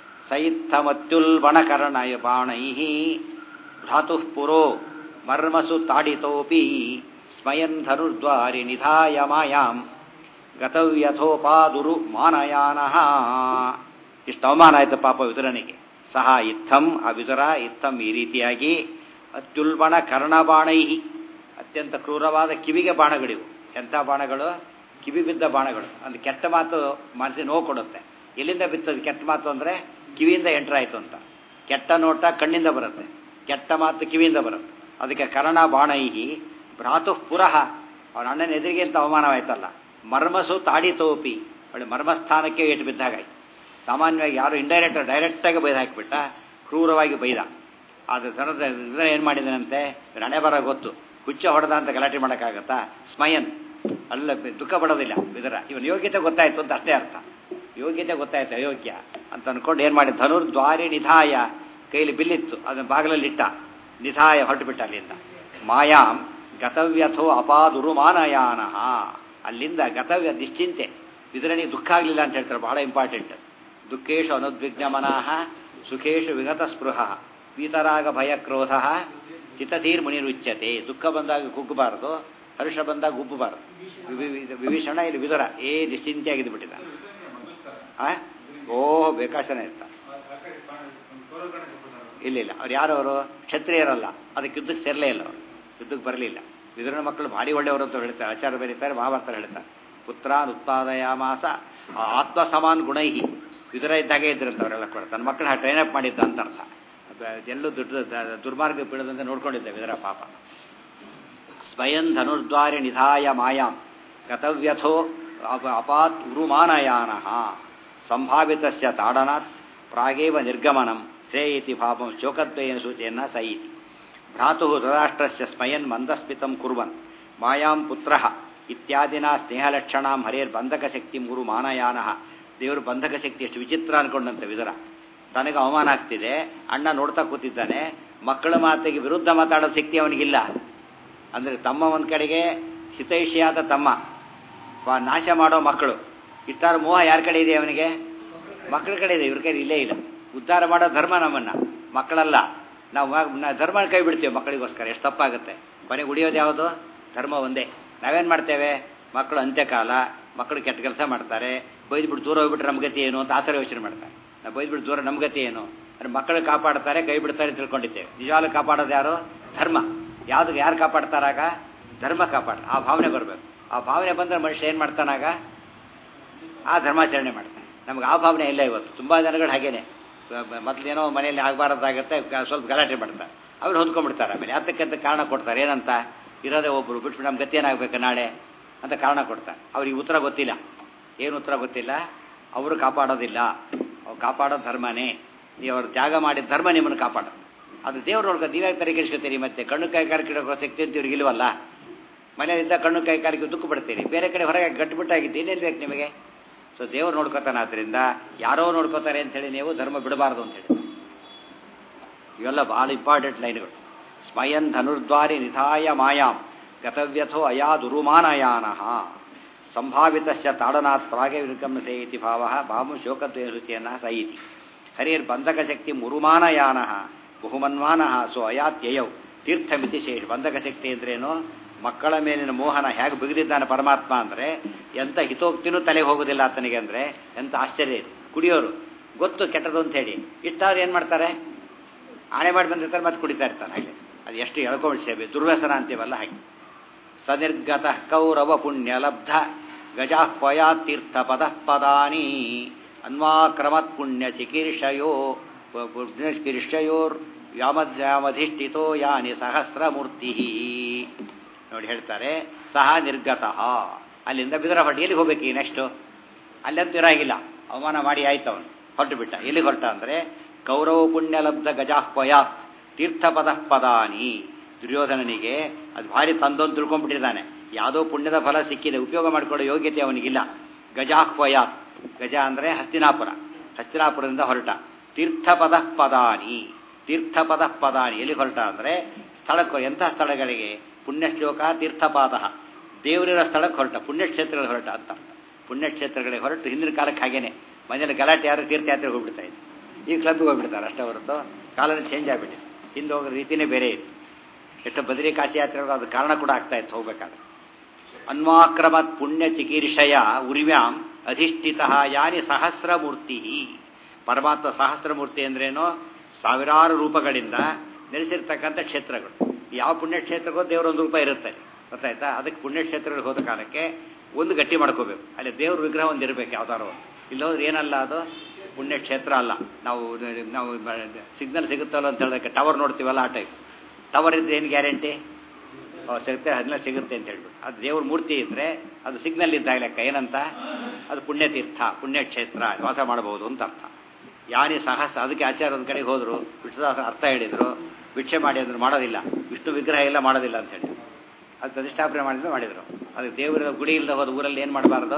ಸೈತ್ಥಮತ್ಯುಲ್ಬಣಕರ್ಣಯ ಬಾಣೈ ಧಾತು ಪುರೋ ಮರ್ಮಸು ತಾಡಿತೋಪಿ ಸ್ಮಯನ್ ಧನುರ್ದ್ವಾರಿ ನಿಧಾಯ ಮಾಯಾಂ ಗತವ್ಯಥೋಪಾದುರು ಮಾನಯಾನಃ ಇಷ್ಟು ಅವಮಾನ ಆಯಿತು ಪಾಪ ವಿದುರನಿಗೆ ಸಹ ಇತ್ತಂ ಆ ವಿದುರ ಇತ್ತಂ ಈ ರೀತಿಯಾಗಿ ಅತ್ಯುಲ್ಬಣ ಕರ್ಣಬಾಣೈ ಅತ್ಯಂತ ಕ್ರೂರವಾದ ಕಿವಿಗೆ ಬಾಣಗಳಿವು ಎಂಥ ಬಾಣಗಳು ಕಿವಿ ಬಿದ್ದ ಬಾಣಗಳು ಅಲ್ಲಿ ಕೆಟ್ಟ ಮಾತು ಮನಸ್ಸಿಗೆ ನೋವು ಕೊಡುತ್ತೆ ಎಲ್ಲಿಂದ ಬಿತ್ತದು ಕೆಟ್ಟ ಮಾತು ಅಂದರೆ ಕಿವಿಯಿಂದ ಎಂಟ್ರ್ ಆಯಿತು ಅಂತ ಕೆಟ್ಟ ನೋಟ ಕಣ್ಣಿಂದ ಬರುತ್ತೆ ಕೆಟ್ಟ ಮಾತು ಕಿವಿಯಿಂದ ಬರುತ್ತೆ ಅದಕ್ಕೆ ಕರ್ಣ ಬಾಣೈಹಿ ಭ್ರಾತು ಪುರಃ ಅವನ ಅಣ್ಣನ ಎದುರಿಗೆ ಅಂತ ಅವಮಾನವಾಯ್ತಲ್ಲ ಮರ್ಮಸು ತಾಡಿ ತೋಪಿ ಒಳ್ಳೆ ಮರ್ಮಸ್ಥಾನಕ್ಕೆ ಏಟು ಬಿದ್ದಾಗಾಯ್ತು ಸಾಮಾನ್ಯವಾಗಿ ಯಾರು ಇಂಡೈರೆಕ್ಟ್ ಡೈರೆಕ್ಟಾಗಿ ಬೈದು ಹಾಕಿಬಿಟ್ಟ ಕ್ರೂರವಾಗಿ ಬೈದ ಆದರೆ ಜನದ ಇದನ್ನ ಏನು ಮಾಡಿದನಂತೆ ಹಣೆ ಬರ ಗೊತ್ತು ಹುಚ್ಚ ಹೊಡೆದ ಅಂತ ಗಲಾಟೆ ಮಾಡೋಕ್ಕಾಗತ್ತಾ ಸ್ಮಯನ್ ಅಲ್ಲ ದುಃಖ ಪಡೋದಿಲ್ಲ ಇದರ ಇವನ ಯೋಗ್ಯತೆ ಗೊತ್ತಾಯ್ತು ಅಂತ ಅಷ್ಟೇ ಅರ್ಥ ಯೋಗ್ಯತೆ ಗೊತ್ತಾಯ್ತು ಅಯೋಗ್ಯ ಅಂತ ಅನ್ಕೊಂಡು ಏನು ಮಾಡಿ ಧನುರ್ದ್ವಾರಿ ನಿಧಾಯ ಕೈಲಿ ಬಿಲ್ಲಿತ್ತು ಅದನ್ನ ಬಾಗಿಲಲ್ಲಿ ಇಟ್ಟ ನಿಧಾಯ ಹೊರಟು ಬಿಟ್ಟ ಅಲ್ಲಿಂದ ಮಾಯಾಂ ಗತವ್ಯಥೋ ಅಪಾದುರು ಮಾನಯಾನಃ ಅಲ್ಲಿಂದ ಗತವ್ಯ ನಿಶ್ಚಿಂತೆ ಇದರನಿಗೆ ದುಃಖ ಆಗಲಿಲ್ಲ ಅಂತ ಹೇಳ್ತಾರೆ ಬಹಳ ಇಂಪಾರ್ಟೆಂಟ್ ದುಃಖೇಶು ಅನುದ್ವಿಗ್ನ ಮನಃ ಸುಖೇಶು ವಿಗತ ಸ್ಪೃಹ ವೀತರಾಗ ಭಯ ಕ್ರೋಧ ಚಿತಧೀರ್ ಮುನಿರುಚ್ಯತೆ ದುಃಖ ಬಂದಾಗ ಕುಗ್ಗಬಾರದು ಹರ್ಷ ಬಂದಾಗ ಉಬ್ಬಬಾರದು ವಿವಿ- ಇದು ವಿಭೀಷಣ ಇಲ್ಲಿ ವಿದುರ ಏ ನಿಶ್ಚಿಂತೆಯಾಗಿದ್ದು ಬಿಟ್ಟಿದ್ದ ಆ ಓ ಬೇಕಾಶನ ಇರ್ತ ಇಲ್ಲ ಇಲ್ಲ ಅವ್ರು ಯಾರು ಅವರು ಕ್ಷತ್ರಿಯರಲ್ಲ ಅದಕ್ಕೆ ಯುದ್ಧಕ್ಕೆ ಸೇರಲೇ ಇಲ್ಲ ಅವರು ಯುದ್ಧಕ್ಕೆ ಬರಲಿಲ್ಲ ವಿದುರನ ಮಕ್ಕಳು ಭಾರಿ ಒಳ್ಳೆಯವರು ಅಂತ ಹೇಳ್ತಾರೆ ಆಚಾರ ಬರೀತಾರೆ ಮಹಾಭಾರತ ಹೇಳ್ತಾರೆ ಪುತ್ರಾನ್ ಉತ್ಪಾದಯಾಮಾಸ ಆತ್ಮ ಸಮಾನ್ ಗುಣೈಹಿ ವಿದುರ ಇದ್ದಾಗೆ ಇದ್ರಂತ ಅವರೆಲ್ಲ ಕೂಡ ತನ್ನ ಮಕ್ಕಳನ್ನ ಟ್ರೈನ್ ಅಪ್ ಮಾಡಿದ್ದ ಅಂತ ಅರ್ಥ ಅದು ಎಲ್ಲೂ ದುಡ್ಡು ದುರ್ಮಾರ್ಗ ಬೀಳದಂತೆ ನೋಡ್ಕೊಂಡಿದ್ದೆ ವಿದುರ ಪಾಪ ಸ್ವಯಂ ಧನುರ್ದ್ವಾರ ನಿಧಾಯ ಮಾಯಾಂ ಗತವ್ಯಥೋ ಅಪ ಅಪಾತ್ ಉರುಮಾನಯಾನ ಸಂಭಾವಿತಸ್ಯ ತಾಡನಾತ್ ಪ್ರಾಗೇವ ನಿರ್ಗಮನಂ ಶ್ರೇಯತಿ ಭಾವಂ ಶೋಕದ್ವಯನ ಸೂಚೆಯನ್ನ ಸಯಿತಿ ಭ್ರಾತು ಧೃತರಾಷ್ಟ್ರಸ್ಯ ಸ್ಮಯನ್ ಮಂದಸ್ಮಿತಂ ಕುರ್ವನ್ ಮಾಯಾಂ ಪುತ್ರ ಇತ್ಯಾದಿನ ಸ್ನೇಹಲಕ್ಷಣಾಂ ಹರೇರ್ ಬಂಧಕ ಶಕ್ತಿ ಮುರು ಮಾನಯಾನ ದೇವರು ಬಂಧಕ ಶಕ್ತಿ ಎಷ್ಟು ವಿಚಿತ್ರ ಅನ್ಕೊಂಡಂತೆ ವಿದುರ ತನಗೆ ಅವಮಾನ ಆಗ್ತಿದೆ ಅಣ್ಣ ನೋಡ್ತಾ ಕೂತಿದ್ದಾನೆ ಮಕ್ಕಳ ಮಾತಿಗೆ ವಿರುದ್ಧ ಮಾತಾಡೋ ಶಕ್ತಿ ಅವನಿಗಿಲ್ಲ ಅಂದರೆ ತಮ್ಮ ಒಂದು ಕಡೆಗೆ ಹಿತೈಷಿಯಾದ ತಮ್ಮ ವ- ನಾಶ ಮಾಡೋ ಮಕ್ಕಳು ಇಷ್ಟಾರ ಮೋಹ ಯಾರ ಕಡೆ ಇದೆ ಅವನಿಗೆ ಮಕ್ಕಳ ಕಡೆ ಇದೆ ಇವ್ರ ಕಡೆ ಇಲ್ಲೇ ಇಲ್ಲ ಉದ್ಧಾರ ಮಾಡೋ ಧರ್ಮ ನಮ್ಮನ್ನ ಮಕ್ಕಳಲ್ಲ ನಾವು ಮ- ನ- ಧರ್ಮ ಕೈ ಬಿಡ್ತೀವಿ ಮಕ್ಕಳಿಗೋಸ್ಕರ ಎಷ್ಟು ತಪ್ಪಾಗುತ್ತೆ ಕೊನೆಗೆ ಉಳಿಯೋದು ಯಾವುದು ಧರ್ಮ ಒಂದೇ ನಾವೇನು ಮಾಡ್ತೇವೆ ಮಕ್ಕಳು ಅಂತ್ಯಕಾಲ ಮಕ್ಕಳು ಕೆಟ್ಟ ಕೆಲಸ ಮಾಡ್ತಾರೆ ಬೈದ್ಬಿಟ್ಟು ದೂರ ಹೋಗ್ಬಿಟ್ರೆ ನಮ್ಮ ಗತಿ ಏನು ಅಂತ ಆ ಥರ ಯೋಚನೆ ಮಾಡ್ತಾರೆ ನಾವು ಬೈದ್ಬಿಟ್ಟು ದೂರ ನಮ್ಮ ಗತಿ ಏನು ಅಂದ್ರೆ ಮಕ್ಕಳು ಕಾಪಾಡ್ತಾರೆ ಕೈ ಬಿಡ್ತಾರೆ ಅಂತ ತಿಳ್ಕೊಂಡಿದ್ದೇವೆ ನಿಜವಾಗ್ಲೂ ಕಾಪಾಡೋದು ಯಾರು ಧರ್ಮ ಯಾವ್ದು ಯಾರು ಕಾಪಾಡ್ತಾರಾಗ ಧರ್ಮ ಕಾಪಾಡ ಆ ಭಾವನೆ ಬರಬೇಕು ಆ ಭಾವನೆ ಬಂದ್ರೆ ಮನುಷ್ಯ ಏನು ಮಾಡ್ತಾನಾಗ ಆ ಧರ್ಮಾಚರಣೆ ಮಾಡ್ತಾನೆ ನಮ್ಗೆ ಆ ಭಾವನೆ ಇಲ್ಲ ಇವತ್ತು ತುಂಬ ಜನಗಳು ಹಾಗೇನೆ ಮೊದಲೇನೋ ಮನೆಯಲ್ಲಿ ಆಗಬಾರದಾಗತ್ತೆ ಸ್ವಲ್ಪ ಗಲಾಟೆ ಮಾಡ್ತಾರೆ ಅವ್ರು ಹೊಂದ್ಕೊಂಡ್ಬಿಡ್ತಾರೆ ಆಮೇಲೆ ಅದಕ್ಕಂತ ಕಾರಣ ಕೊಡ್ತಾರೆ ಏನಂತ ಇರೋದೇ ಒಬ್ಬರು ಬಿಟ್ಬಿಟ್ಟು ನಮ್ಮ ಗತಿ ಏನಾಗಬೇಕು ನಾಳೆ ಅಂತ ಕಾರಣ ಕೊಡ್ತಾರೆ ಅವ್ರಿಗೆ ಉತ್ತರ ಗೊತ್ತಿಲ್ಲ ಏನು ಉತ್ತರ ಗೊತ್ತಿಲ್ಲ ಅವರು ಕಾಪಾಡೋದಿಲ್ಲ ಅವ್ರು ಕಾಪಾಡೋ ಧರ್ಮನೇ ನೀವು ಅವ್ರು ತ್ಯಾಗ ಮಾಡಿದ ಧರ್ಮ ನಿಮ್ಮನ್ನು ಕಾಪಾಡೋದು ಅದು ದೇವ್ರು ನೋಡ್ಕೊ ನೀವ್ಯಾಕೆ ತಲೆಕೆಡಿಸ್ಕೊತೀರಿ ಮತ್ತೆ ಕಣ್ಣು ಕೈ ಕಾಲು ಕಿಡೋ ಶಕ್ತಿ ಅಂತ ಇವ್ರಿಗೆ ಇಲ್ವಲ್ಲ ಮನೆಯಲ್ಲಿದ್ದ ಕಣ್ಣು ಕೈ ಕಾಲಿಗೆ ದುಃಖ ಪಡ್ತೀರಿ ಬೇರೆ ಕಡೆ ಹೊರಗೆ ಗಟ್ಟಿಬಿಟ್ಟಾಗಿದ್ದು ಏನೇನು ಬೇಕು ನಿಮಗೆ ಸೊ ದೇವ್ರು ನೋಡ್ಕೋತಾನೆ ಆದ್ದರಿಂದ ಯಾರೋ ನೋಡ್ಕೋತಾರೆ ಅಂತೇಳಿ ನೀವು ಧರ್ಮ ಬಿಡಬಾರ್ದು ಅಂತೇಳಿ ಇವೆಲ್ಲ ಭಾಳ ಇಂಪಾರ್ಟೆಂಟ್ ಲೈನ್ಗಳು ಸ್ಮಯನ್ ಧನುರ್ದ್ವಾರಿ ನಿಧಾಯ ಮಾಯಾಂ ಗತವ್ಯಥೋ ಅಯಾದುರುಮಾನಯಾನ ಸಂಭಾವಿತಸ್ಯ ತಾಡನಾತ್ ಪ್ರಾಗೆ ವಿರ್ಗಮ್ಯತೆ ಇತಿ ಭಾವ ಭಾವ ಶೋಕದ್ವಯ ಶುಚಿಯನ್ನ ಸಯಿತಿ ಹರಿರ್ ಬಂಧಕ ಶಕ್ತಿ ಮುರುಮಾನಯಾನ ಬಹುಮನ್ವಾನ ಸೊ ಅಯಾತ್ಯಯೌ ತೀರ್ಥಮಿತಿ ಶೇಷ ಬಂಧಕ ಶಕ್ತಿ ಅಂದ್ರೇನು ಮಕ್ಕಳ ಮೇಲಿನ ಮೋಹನ ಹೇಗೆ ಬಿಗಿದಿದ್ದಾನೆ ಪರಮಾತ್ಮ ಅಂದರೆ ಎಂಥ ಹಿತೋಕ್ತಿನೂ ತಲೆಗೆ ಹೋಗೋದಿಲ್ಲ ಆತನಿಗೆ ಅಂದರೆ ಎಂಥ ಆಶ್ಚರ್ಯ ಇದೆ ಕುಡಿಯೋರು ಗೊತ್ತು ಕೆಟ್ಟದು ಅಂತ ಹೇಳಿ ಇಷ್ಟಾದ್ರೆ ಏನು ಮಾಡ್ತಾರೆ ಆಣೆ ಮಾಡಿ ಬಂದಿರ್ತಾರೆ ಮತ್ತೆ ಕುಡಿತಾ ಇರ್ತಾರೆ ಹಾಗೆ ಅದು ಎಷ್ಟು ಎಳ್ಕೊಂಡು ಸೇವೆ ದುರ್ವ್ಯಸನ ಅಂತೀವಲ್ಲ ಹಾಗೆ ಸನಿರ್ಗತ ಕೌರವ ಪುಣ್ಯ ಲಬ್ಧ ಗಜಾಹ್ವಯಾ ತೀರ್ಥ ಪದ ಪದಾನಿ ಅನ್ವಾಕ್ರಮತ್ ಪುಣ್ಯ ಚಿಕೀರ್ಷಯೋ ಚಿಕೀರ್ಷಯೋರ್ ವ್ಯಾಮಧ್ಯಾಮಧಿಷ್ಠಿತೋ ಯಾನಿ ಸಹಸ್ರಮೂರ್ತಿ ನೋಡಿ ಹೇಳ್ತಾರೆ ಸಹ ನಿರ್ಗತಃ ಅಲ್ಲಿಂದ ಬಿದರ ಹೊಟ್ಟು ಎಲ್ಲಿಗೆ ಹೋಗ್ಬೇಕು ಈ ನೆಕ್ಸ್ಟು ಅಲ್ಲಂತೂ ಇರಾಗಿಲ್ಲ ಅವಮಾನ ಮಾಡಿ ಆಯ್ತು ಅವನು ಹೊರಟು ಬಿಟ್ಟ ಎಲ್ಲಿಗೆ ಹೊರಟ ಅಂದರೆ ಕೌರವ ಪುಣ್ಯ ಲಬ್ಧ ಗಜಾಹ್ವಯಾತ್ ತೀರ್ಥಪದ ಪದಾನಿ ದುರ್ಯೋಧನನಿಗೆ ಅದು ಭಾರಿ ತಂದೊಂದು ತಿಳ್ಕೊಂಡ್ಬಿಟ್ಟಿದ್ದಾನೆ ಯಾವುದೋ ಪುಣ್ಯದ ಫಲ ಸಿಕ್ಕಿದೆ ಉಪಯೋಗ ಮಾಡಿಕೊಳ್ಳೋ ಯೋಗ್ಯತೆ ಅವನಿಗಿಲ್ಲ ಗಜಾಹ್ವಯಾತ್ ಗಜ ಅಂದರೆ ಹಸ್ತಿನಾಪುರ ಹಸ್ತಿನಾಪುರದಿಂದ ಹೊರಟ ತೀರ್ಥಪದ ಪದಾನಿ ತೀರ್ಥಪದ ಪದಾನಿ ಎಲ್ಲಿ ಹೊರಟ ಅಂದರೆ ಸ್ಥಳಕ್ಕೆ ಎಂಥ ಸ್ಥಳಗಳಿಗೆ ಪುಣ್ಯಶ್ಲೋಕ ತೀರ್ಥಪಾದ ದೇವರಿರೋ ಸ್ಥಳಕ್ಕೆ ಹೊರಟ ಪುಣ್ಯಕ್ಷೇತ್ರಗಳಿಗೆ ಹೊರಟ ಅಂತ ಪುಣ್ಯಕ್ಷೇತ್ರಗಳಿಗೆ ಹೊರಟು ಹಿಂದಿನ ಕಾಲಕ್ಕೆ ಹಾಗೇನೆ ಮನೇಲಿ ಗಲಾಟೆ ಯಾರು ತೀರ್ಥಯಾತ್ರೆಗೆ ಹೋಗ್ಬಿಡ್ತಾ ಇತ್ತು ಈ ಕ್ಲಬ್ಗೆ ಹೋಗ್ಬಿಡ್ತಾರೆ ಅಷ್ಟೇ ಹೊರತು ಕಾಲದಲ್ಲಿ ಚೇಂಜ್ ಆಗಿಬಿಟ್ಟಿದೆ ಹಿಂದೆ ಹೋಗೋ ರೀತಿನೇ ಬೇರೆ ಇತ್ತು ಎಷ್ಟು ಬದರಿ ಕಾಶಿ ಯಾತ್ರೆಗಳು ಅದು ಕಾರಣ ಕೂಡ ಆಗ್ತಾ ಇತ್ತು ಹೋಗ್ಬೇಕಾದ್ರೆ ಅನ್ವಾಕ್ರಮತ್ ಪುಣ್ಯ ಚಿಕೀರ್ಷಯ ಉರ್ವ್ಯಾಂ ಅಧಿಷ್ಠಿತ ಯಾನಿ ಸಹಸ್ರಮೂರ್ತಿ ಪರಮಾತ್ಮ ಸಹಸ್ರಮೂರ್ತಿ ಅಂದ್ರೇನು ಸಾವಿರಾರು ರೂಪಗಳಿಂದ ನೆಲೆಸಿರ್ತಕ್ಕಂಥ ಕ್ಷೇತ್ರಗಳು ಯಾವ ಪುಣ್ಯಕ್ಷೇತ್ರಕ್ಕೂ ದೇವರೊಂದು ರೂಪ ಇರುತ್ತೆ ಗೊತ್ತಾಯ್ತಾ ಅದಕ್ಕೆ ಪುಣ್ಯಕ್ಷೇತ್ರಗಳಿಗೆ ಹೋದ ಕಾಲಕ್ಕೆ ಒಂದು ಗಟ್ಟಿ ಮಾಡ್ಕೋಬೇಕು ಅಲ್ಲಿ ದೇವ್ರ ವಿಗ್ರಹ ಒಂದು ಇರಬೇಕು ಯಾವ್ದಾರು ಒಂದು ಇಲ್ಲಿ ಹೋದ್ರೆ ಏನಲ್ಲ ಅದು ಪುಣ್ಯಕ್ಷೇತ್ರ ಅಲ್ಲ ನಾವು ನಾವು ಸಿಗ್ನಲ್ ಸಿಗುತ್ತಲ್ಲ ಅಂತ ಹೇಳೋದಕ್ಕೆ ಟವರ್ ನೋಡ್ತೀವಲ್ಲ ಆ ಟೈಪ್ ಟವರ್ ಇದ್ರೆ ಏನು ಗ್ಯಾರಂಟಿ ಸಿಗುತ್ತೆ ಅದನ್ನ ಸಿಗುತ್ತೆ ಅಂತ ಹೇಳ್ಬಿಟ್ಟು ಅದು ದೇವ್ರ ಮೂರ್ತಿ ಇದ್ದರೆ ಅದು ಸಿಗ್ನಲ್ ಇದ್ದಾಗ ಲೆಕ್ಕ ಏನಂತ ಅದು ಪುಣ್ಯತೀರ್ಥ ಪುಣ್ಯಕ್ಷೇತ್ರ ವಾಸ ಮಾಡಬಹುದು ಅಂತ ಅರ್ಥ ಯಾನಿ ಸಹಸ್ರ ಅದಕ್ಕೆ ಆಚಾರ ಒಂದು ಕಡೆಗೆ ಹೋದರು ವಿಷ್ಣುದಾಸ ಅರ್ಥ ಹೇಳಿದರು ಭಿಕ್ಷೆ ಮಾಡಿ ಅಂದ್ರೆ ಮಾಡೋದಿಲ್ಲ ವಿಷ್ಣು ವಿಗ್ರಹ ಎಲ್ಲ ಮಾಡೋದಿಲ್ಲ ಅಂತ ಹೇಳಿ ಅದು ಪ್ರತಿಷ್ಠಾಪನೆ ಮಾಡಿದ್ರೆ ಮಾಡಿದರು ಅದಕ್ಕೆ ದೇವರ ಗುಡಿ ಇಲ್ಲದ ಹೋದ ಊರಲ್ಲಿ ಏನು ಮಾಡಬಾರ್ದು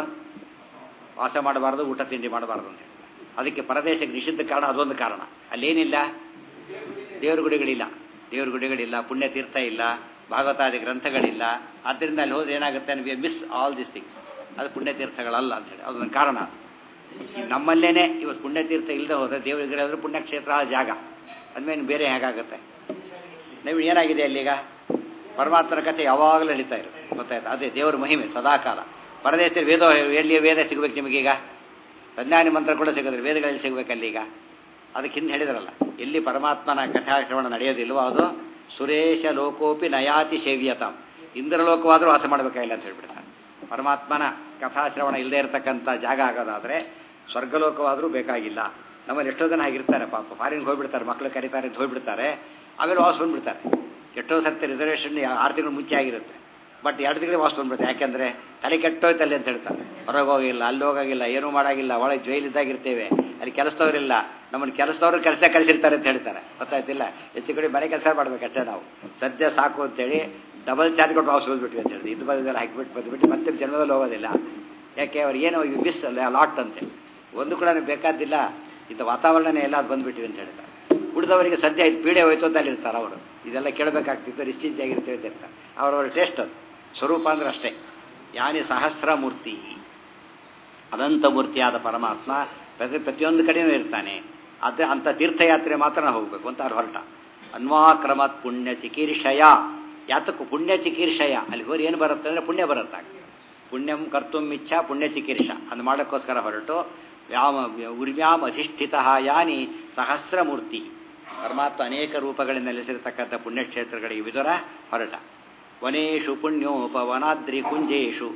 ವಾಸ ಮಾಡಬಾರ್ದು ಊಟ ತಿಂಡಿ ಮಾಡಬಾರ್ದು ಅಂತ ಹೇಳಿ ಅದಕ್ಕೆ ಪರದೇಶಕ್ಕೆ ನಿಷಿದ್ಧ ಕಾರಣ ಅದೊಂದು ಕಾರಣ ಅಲ್ಲೇನಿಲ್ಲ ದೇವ್ರ ಗುಡಿಗಳಿಲ್ಲ ದೇವ್ರ ಗುಡಿಗಳಿಲ್ಲ ಪುಣ್ಯತೀರ್ಥ ಇಲ್ಲ ಭಾಗವತಾದಿ ಗ್ರಂಥಗಳಿಲ್ಲ ಆದ್ದರಿಂದ ಅಲ್ಲಿ ಹೋದ್ರೆ ಏನಾಗುತ್ತೆ ನಮಗೆ ಮಿಸ್ ಆಲ್ ದಿಸ್ ಥಿಂಗ್ಸ್ ಅದು ಪುಣ್ಯತೀರ್ಥಗಳಲ್ಲ ಅಂತ ಹೇಳಿ ಅದೊಂದು ಕಾರಣ ನಮ್ಮಲ್ಲೇನೆ ಇವತ್ತು ಪುಣ್ಯತೀರ್ಥ ಇಲ್ಲದೆ ಹೋದ್ರೆ ದೇವರ ವಿಗ್ರಹ ಅಂದ್ರೆ ಪುಣ್ಯಕ್ಷೇತ್ರ ಆ ಜಾಗ ಅದ್ಮೇಲೆ ಬೇರೆ ಹೇಗಾಗುತ್ತೆ ನೀವು ಏನಾಗಿದೆ ಅಲ್ಲೀಗ ಪರಮಾತ್ಮನ ಕಥೆ ಯಾವಾಗಲೂ ನಡೀತಾ ಇರುತ್ತೆ ಗೊತ್ತಾಯ್ತು ಅದೇ ದೇವರ ಮಹಿಮೆ ಸದಾಕಾಲ ಪರದೇಶದಲ್ಲಿ ವೇದ ಎಲ್ಲಿ ವೇದ ಸಿಗ್ಬೇಕು ನಿಮಗೀಗ ಸಂಜ್ಞಾನಿ ಮಂತ್ರ ಕೂಡ ಸಿಗೋದ್ರೆ ವೇದಗಳಲ್ಲಿ ಸಿಗ್ಬೇಕಲ್ಲೀಗ ಅದಕ್ಕೆ ಹಿಂದೆ ಹೇಳಿದ್ರಲ್ಲ ಎಲ್ಲಿ ಪರಮಾತ್ಮನ ಕಥಾಶ್ರವಣ ನಡೆಯೋದಿಲ್ವೋ ಅದು ಸುರೇಶ ಲೋಕೋಪಿ ನಯಾತಿ ಸೇವ್ಯತಾಂ ಇಂದ್ರಲೋಕವಾದರೂ ವಾಸ ಮಾಡಬೇಕಾಗಿಲ್ಲ ಅಂತ ಹೇಳ್ಬಿಡ್ತಾರೆ ಪರಮಾತ್ಮನ ಕಥಾಶ್ರವಣ ಇಲ್ಲದೆ ಇರತಕ್ಕಂಥ ಜಾಗ ಆಗೋದಾದರೆ ಸ್ವರ್ಗಲೋಕವಾದರೂ ಬೇಕಾಗಿಲ್ಲ ನಮ್ಮಲ್ಲಿ ಎಷ್ಟೋ ಜನ ಆಗಿರ್ತಾರೆ ಪಾಪ ಫಾರಿನ್ಗೆ ಹೋಗ್ಬಿಡ್ತಾರೆ ಮಕ್ಕಳು ಕರೀತಾರೆ ಅಂತ ಹೋಗ್ಬಿಡ್ತಾರೆ ಆಮೇಲೆ ವಾಸ ಬಂದ್ಬಿಡ್ತಾರೆ ಎಷ್ಟೋ ಸರ್ತಿ ರಿಸರ್ವೇಷನ್ ಆರು ತಿಂಗಳು ಮುಂಚೆ ಆಗಿರುತ್ತೆ ಬಟ್ ಎರಡು ತಿಂಗಳು ವಾಸ ಬಂದ್ಬಿಡುತ್ತೆ ಯಾಕೆಂದರೆ ತಲೆ ಕೆಟ್ಟೋಯ್ತಲ್ಲಿ ಅಂತ ಹೇಳ್ತಾರೆ ಹೊರಗೆ ಹೋಗಿಲ್ಲ ಅಲ್ಲಿ ಹೋಗಾಗಿಲ್ಲ ಏನೂ ಮಾಡಾಗಿಲ್ಲ ಒಳಗೆ ಜೈಲಿದ್ದಾಗಿರ್ತೇವೆ ಅಲ್ಲಿ ಕೆಲಸದವರಿಲ್ಲ ನಮ್ಮನ್ನು ಕೆಲಸದವ್ರು ಕೆಲಸ ಕಳಿಸಿರ್ತಾರೆ ಅಂತ ಹೇಳ್ತಾರೆ ಗೊತ್ತಾಯ್ತಿಲ್ಲ ಹೆಚ್ಚು ಕಡೆ ಮನೆ ಕೆಲಸ ಮಾಡ್ಬೇಕಷ್ಟೇ ನಾವು ಸದ್ಯ ಸಾಕು ಅಂತೇಳಿ ಡಬಲ್ ಚಾರ್ಜ್ ಕೊಟ್ಟು ವಾಪಸ್ ಬಂದ್ಬಿಟ್ವಿ ಅಂತ ಹೇಳಿ ಇದು ಬದಲೆಲ್ಲ ಹಾಕಿಬಿಟ್ಟು ಬಂದುಬಿಟ್ಟು ಮತ್ತೆ ಜನ್ಮದಲ್ಲಿ ಹೋಗೋದಿಲ್ಲ ಯಾಕೆ ಅವ್ರು ಏನೋ ಮಿಸ್ ಅಲ್ಲ ಲಾಟ್ ಅಂತೆ ಒಂದು ಕೂಡ ಬೇಕಾದಿಲ್ಲ ಇಂಥ ವಾತಾವರಣನೇ ಎಲ್ಲ ಅದು ಬಂದ್ಬಿಟ್ಟಿವಿ ಅಂತ ಹೇಳ್ತಾರೆ ಉಳಿದವರಿಗೆ ಸದ್ಯ ಇದು ಪೀಡೆ ಹೋಯ್ತು ಅಂತ ಅಲ್ಲಿರ್ತಾರೆ ಅವರು ಇದೆಲ್ಲ ಕೇಳಬೇಕಾಗ್ತಿತ್ತು ನಿಶ್ಚಿಂತೆಯಾಗಿರ್ತೇವೆ ಅಂತ ಇರ್ತಾರೆ ಅವರವ್ರ ಟೇಸ್ಟ್ ಅದು ಸ್ವರೂಪ ಅಂದ್ರೆ ಅಷ್ಟೇ ಯಾನಿ ಸಹಸ್ರ ಮೂರ್ತಿ ಅನಂತ ಮೂರ್ತಿಯಾದ ಪರಮಾತ್ಮ ಪ್ರತಿ ಪ್ರತಿಯೊಂದು ಕಡೆಯೂ ಇರ್ತಾನೆ ಅದೇ ಅಂಥ ತೀರ್ಥಯಾತ್ರೆ ಮಾತ್ರ ನಾವು ಹೋಗಬೇಕು ಅಂತ ಅವ್ರು ಹೊರಟ ಅನ್ವಾಕ್ರಮತ್ ಪುಣ್ಯ ಚಿಕೀರ್ಷಯ ಯಾತಕ್ಕೂ ಪುಣ್ಯ ಚಿಕೀರ್ಷಯ ಅಲ್ಲಿ ಹೋರಿ ಏನು ಬರುತ್ತೆ ಅಂದರೆ ಪುಣ್ಯ ಬರುತ್ತಾಗ ಪುಣ್ಯಂ ಕರ್ತುಂ ಇಚ್ಛಾ ಪುಣ್ಯ ಚಿಕೀರ್ಷ ಅದು ಮಾಡೋಕ್ಕೋಸ್ಕರ ಹೊರಟು ವ್ಯಾಮ ಉರ್ವ್ಯಾಮ್ ಅಧಿಷ್ಠಿತ ಯಾನಿ ಸಹಸ್ರ ಮೂರ್ತಿ ಪರಮಾತ್ಮ ಅನೇಕ ರೂಪಗಳಿಂದ ನೆಲೆಸಿರತಕ್ಕಂಥ ಪುಣ್ಯಕ್ಷೇತ್ರಗಳಿಗೆ ವಿದುರ ಹೊರಟ ವನೇಶು ಪುಣ್ಯೋಪವನಾದ್ರಿ ಕುಂಜೇಶು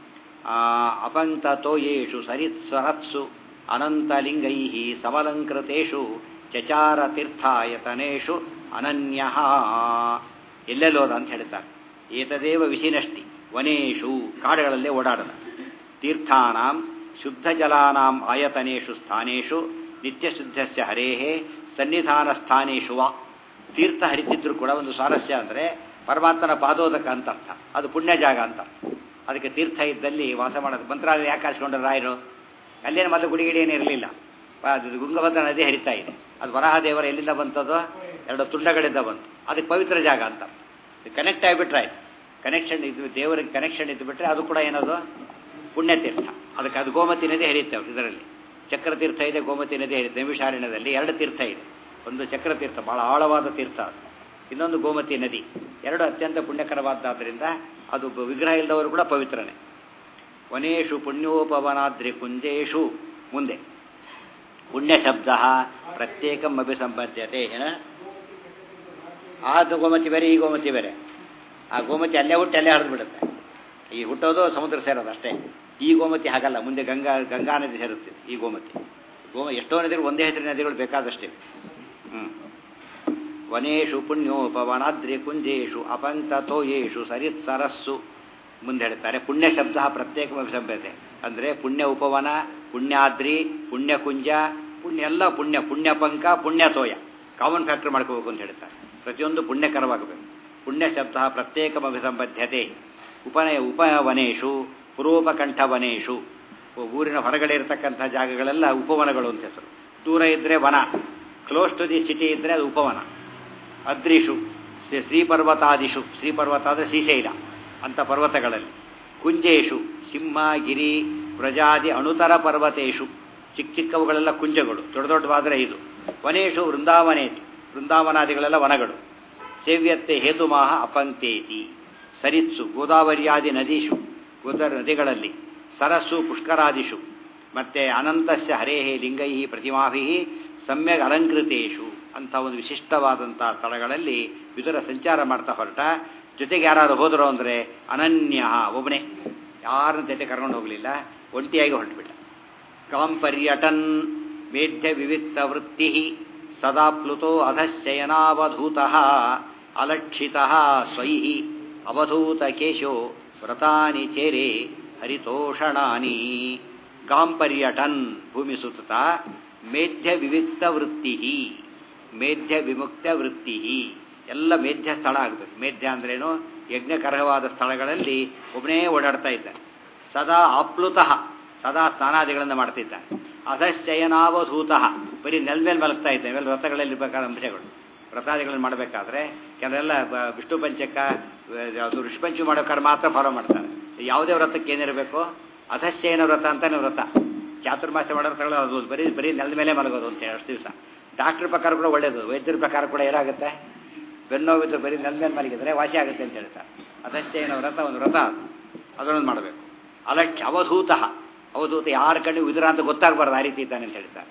ಅಪಂತತೋಯೇಷು ಸರಿತ್ಸರತ್ಸು ಅನಂತಲಿಂಗೈ ಸಮಲಂಕೃತೇಷು ಚಚಾರ ತೀರ್ಥಾಯತನೇಷು ಅನನ್ಯ ಎಲ್ಲೆಲ್ಲೋದ ಅಂತ ಹೇಳ್ತಾರೆ ಏತದೇವ ವಿಶಿನಷ್ಟಿ ವನೇಶು ಕಾಡುಗಳಲ್ಲೇ ಓಡಾಡದ ತೀರ್ಥಾನಾಂ ಶುದ್ಧ ಜಲಾನಾಂ ಆಯತನೇಷು ಸ್ಥಾನೇಷು ನಿತ್ಯಶುದ್ಧಸ್ಯ ಹರೇಹೇ ಸನ್ನಿಧಾನ ಸ್ಥಾನೇಶು ವಾ ತೀರ್ಥ ಹರಿತಿದ್ರು ಕೂಡ ಒಂದು ಸ್ವಾರಸ್ಯ ಅಂದರೆ ಪರಮಾತ್ಮನ ಪಾದೋದಕ ಅಂತ ಅರ್ಥ ಅದು ಪುಣ್ಯ ಜಾಗ ಅಂತ ಅದಕ್ಕೆ ತೀರ್ಥ ಇದ್ದಲ್ಲಿ ವಾಸ ಮಾಡೋದು ಮಂತ್ರಾಲಯ ಯಾಕೆ ಹಾಸ್ಕೊಂಡ್ರೆ ರಾಯರು ಅಲ್ಲೇನು ಮೊದಲು ಗುಡಿಗಿಡಿ ಏನು ಇರಲಿಲ್ಲ ಅದು ಗುಂಗಭದ್ರ ನದಿ ಹರಿತಾ ಇದೆ ಅದು ವರಾಹ ದೇವರ ಎಲ್ಲಿಂದ ಬಂತದು ಎರಡು ತುಂಡಗಳಿಂದ ಬಂತು ಅದಕ್ಕೆ ಪವಿತ್ರ ಜಾಗ ಅಂತ ಕನೆಕ್ಟ್ ಆಗಿಬಿಟ್ರೆ ಆಯ್ತು ಕನೆಕ್ಷನ್ ಇದು ದೇವರಿಗೆ ಕನೆಕ್ಷನ್ ಇದ್ದು ಬಿಟ್ರೆ ಅದು ಕೂಡ ಏನದು ಪುಣ್ಯತೀರ್ಥ ಅದಕ್ಕೆ ಅದು ಗೋಮತಿ ನದಿ ಹರಿಯುತ್ತೆ ಇದರಲ್ಲಿ ಚಕ್ರತೀರ್ಥ ಇದೆ ಗೋಮತಿ ನದಿ ಹರಿಯುತ್ತೆ ನೈಮಿಷಾರಣ್ಯದಲ್ಲಿ ಎರಡು ತೀರ್ಥ ಇದೆ ಒಂದು ಚಕ್ರತೀರ್ಥ ಬಹಳ ಆಳವಾದ ತೀರ್ಥ ಅದು ಇನ್ನೊಂದು ಗೋಮತಿ ನದಿ ಎರಡು ಅತ್ಯಂತ ಪುಣ್ಯಕರವಾದ್ದಾದ್ದರಿಂದ ಅದು ವಿಗ್ರಹ ಇಲ್ಲದವರು ಕೂಡ ಪವಿತ್ರನೇ ವನೇಶು ಪುಣ್ಯೋಪವನಾದ್ರಿ ಕುಂಜೇಶು ಮುಂದೆ ಪುಣ್ಯ ಶಬ್ದ ಪ್ರತ್ಯೇಕಂ ಅಭಿಸಂಬದ್ಧತೆ ಏನ ಆದ ಗೋಮತಿ ಬೇರೆ ಈ ಗೋಮತಿ ಬೇರೆ ಆ ಗೋಮತಿ ಅಲ್ಲೇ ಹುಟ್ಟಿ ಅಲ್ಲೇ ಹರಿದು ಬಿಡುತ್ತೆ ಈ ಹುಟ್ಟೋದು ಸಮುದ್ರ ಸೇರೋದು ಅಷ್ಟೇ ಈ ಗೋಮತಿ ಹಾಗಲ್ಲ ಮುಂದೆ ಗಂಗಾ ಗಂಗಾ ನದಿ ಸೇರುತ್ತೆ ಈ ಗೋಮತಿ ಗೋಮ ಎಷ್ಟೋ ನದಿಗಳು ಒಂದೇ ಹೆಸರಿನ ನದಿಗಳು ಬೇಕಾದಷ್ಟೇ ಹ್ಞೂ ವನೇಶು ಪುಣ್ಯೋಪವನಾದ್ರಿ ಕುಂಜೇಶು ಅಪಂತತೋಯೇಷು ಸರಿತ್ ಸರಸ್ಸು ಮುಂದೆ ಹೇಳ್ತಾರೆ ಪುಣ್ಯ ಶಬ್ದ ಪ್ರತ್ಯೇಕ ಸಂಭ್ಯತೆ ಅಂದರೆ ಪುಣ್ಯ ಉಪವನ ಪುಣ್ಯಾದ್ರಿ ಪುಣ್ಯಕುಂಜ ಪುಣ್ಯ ಎಲ್ಲ ಪುಣ್ಯ ಪುಣ್ಯಪಂಕ ಪುಣ್ಯತೋಯ ಕಾಮನ್ ಫ್ಯಾಕ್ಟರ್ ಮಾಡ್ಕೋಬೇಕು ಅಂತ ಹೇಳ್ತಾರೆ ಪ್ರತಿಯೊಂದು ಪುಣ್ಯಕರವಾಗಬೇಕು ಪುಣ್ಯ ಶಬ್ದ ಪ್ರತ್ಯೇಕ ಅಭಿಸಂಬದ್ಧತೆ ಉಪನಯ ಉಪವನೇಶು ಪೂರ್ವೋಪಕಂಠವನೇಶು ಊರಿನ ಹೊರಗಡೆ ಇರತಕ್ಕಂಥ ಜಾಗಗಳೆಲ್ಲ ಉಪವನಗಳು ಅಂತ ಹೆಸರು ದೂರ ಇದ್ದರೆ ವನ ಕ್ಲೋಸ್ ಟು ದಿ ಸಿಟಿ ಇದ್ದರೆ ಅದು ಉಪವನ ಅದ್ರಿಷು ಶ್ರೀಪರ್ವತಾದಿಷು ಶ್ರೀಪರ್ವತ ಅಂದರೆ ಶ್ರೀಶೈಲ ಅಂಥ ಪರ್ವತಗಳಲ್ಲಿ ಕುಂಜೇಶು ಸಿಂಹ ಗಿರಿ ಪ್ರಜಾದಿ ಅಣುತರ ಪರ್ವತೇಶು ಚಿಕ್ಕ ಚಿಕ್ಕವುಗಳೆಲ್ಲ ಕುಂಜಗಳು ದೊಡ್ಡ ದೊಡ್ಡವಾದರೆ ಇದು ವನೇಶು ವೃಂದಾವನೇತಿ ವೃಂದಾವನಾದಿಗಳೆಲ್ಲ ವನಗಳು ಸೇವ್ಯತ್ತೆ ಹೇತುಮಾಹ ಅಪಂಕ್ತೇತಿ ಸರಿತ್ಸು ಗೋದಾವರಿಯಾದಿ ನದೀಶು ಗೋದ ನದಿಗಳಲ್ಲಿ ಸರಸ್ಸು ಪುಷ್ಕರಾದಿಷು ಮತ್ತೆ ಅನಂತಸ್ಯ ಹರೇಹೇ ಲಿಂಗೈ ಪ್ರತಿಮಾಭಿ ಸಮ್ಯಕ್ ಅಲಂಕೃತೇಶು ಅಂತ ಒಂದು ವಿಶಿಷ್ಟವಾದಂಥ ಸ್ಥಳಗಳಲ್ಲಿ ವಿದುರ ಸಂಚಾರ ಮಾಡ್ತಾ ಹೊರಟ ಜೊತೆಗೆ ಯಾರು ಹೋದರು ಅಂದರೆ ಅನನ್ಯ ಒಬ್ಬನೇ ಯಾರನ್ನ ಜೊತೆ ಕರ್ಕೊಂಡು ಹೋಗಲಿಲ್ಲ ಒಂಟಿಯಾಗಿ ಹೊರಟುಬಿಟ್ಟ ಕಾಂ ಪರ್ಯಟನ್ ಮೇಧ್ಯ ವಿವಿಕ್ತ ವೃತ್ತಿ ಸದಾ ಪ್ಲುತೋ ಅಧಶ್ಚಯನಾವಧೂತ ಅಲಕ್ಷಿತ ಸ್ವೈ ಅವಧೂತ ಕೇಶೋ ವ್ರತಾನಿ ಚೇರೆ ಹರಿತೋಷಣಾನಿ ಗಾಂ ಪರ್ಯಟನ್ ಭೂಮಿ ಸುತ್ತ ಮೇಧ್ಯ ವಿವಿಕ್ತ ವೃತ್ತಿ ಮೇಧ್ಯ ವಿಮುಕ್ತ ವೃತ್ತಿ ಎಲ್ಲ ಮೇಧ್ಯ ಸ್ಥಳ ಆಗಬೇಕು ಮೇಧ್ಯ ಅಂದ್ರೇನು ಯಜ್ಞಕರವಾದ ಸ್ಥಳಗಳಲ್ಲಿ ಒಬ್ಬನೇ ಓಡಾಡ್ತಾ ಇದ್ದ ಸದಾ ಆಪ್ಲುತಃ ಸದಾ ಸ್ನಾನಾದಿಗಳನ್ನು ಮಾಡ್ತಿದ್ದ ಅಧಶ್ಚಯನಾವಧೂತ ಬರೀ ನೆಲ ಮೇಲೆ ಮಲಗ್ತಾ ಇದ್ದ ಮೇಲೆ ವ್ರತಗಳಲ್ಲಿ ಇರಬೇಕಾದ ಅಂಶಗಳು ವ್ರತಾದಿಗಳನ್ನು ಮಾಡಬೇಕಾದ್ರೆ ಕೆಲವೆಲ್ಲ ವಿಷ್ಣು ಪಂಚಕ ಅದು ಋಷಿಪಂಚು ಮಾಡೋಕ್ಕಾದ್ರೆ ಮಾತ್ರ ಫಾಲೋ ಮಾಡ್ತಾರೆ ಯಾವುದೇ ವ್ರತಕ್ಕೆ ಏನಿರಬೇಕು ಅಧಶ್ಚಯನ ವ್ರತ ಅಂತಾನೆ ವ್ರತ ಚಾತುರ್ಮಾಸ ಮಾಡೋ ವ್ರತಗಳು ಅದು ಬರೀ ಬರೀ ನೆಲದ ಮೇಲೆ ಮಲಗೋದು ಅಂತ ಅಷ್ಟು ದಿವಸ ಡಾಕ್ಟ್ರ್ ಪ್ರಕಾರ ಕೂಡ ಒಳ್ಳೇದು ವೈದ್ಯರ ಪ್ರಕಾರ ಕೂಡ ಏನಾಗುತ್ತೆ ಬೆನ್ನೋವಿದ್ದು ಬರೀ ನೆಲ ಮೇಲೆ ಮಲಗಿದ್ರೆ ವಾಸಿ ಆಗುತ್ತೆ ಅಂತ ಹೇಳ್ತಾರೆ ಅದಷ್ಟೇ ಏನೋ ವ್ರತ ಒಂದು ವ್ರತ ಅದು ಅದನ್ನೊಂದು ಮಾಡಬೇಕು ಅಲಕ್ಷ್ಯ ಅವಧೂತ ಅವಧೂತ ಯಾರ ಕಡೆ ಉದುರ ಅಂತ ಗೊತ್ತಾಗಬಾರ್ದು ಆ ರೀತಿ ಇದ್ದಾನೆ ಅಂತ ಹೇಳ್ತಾರೆ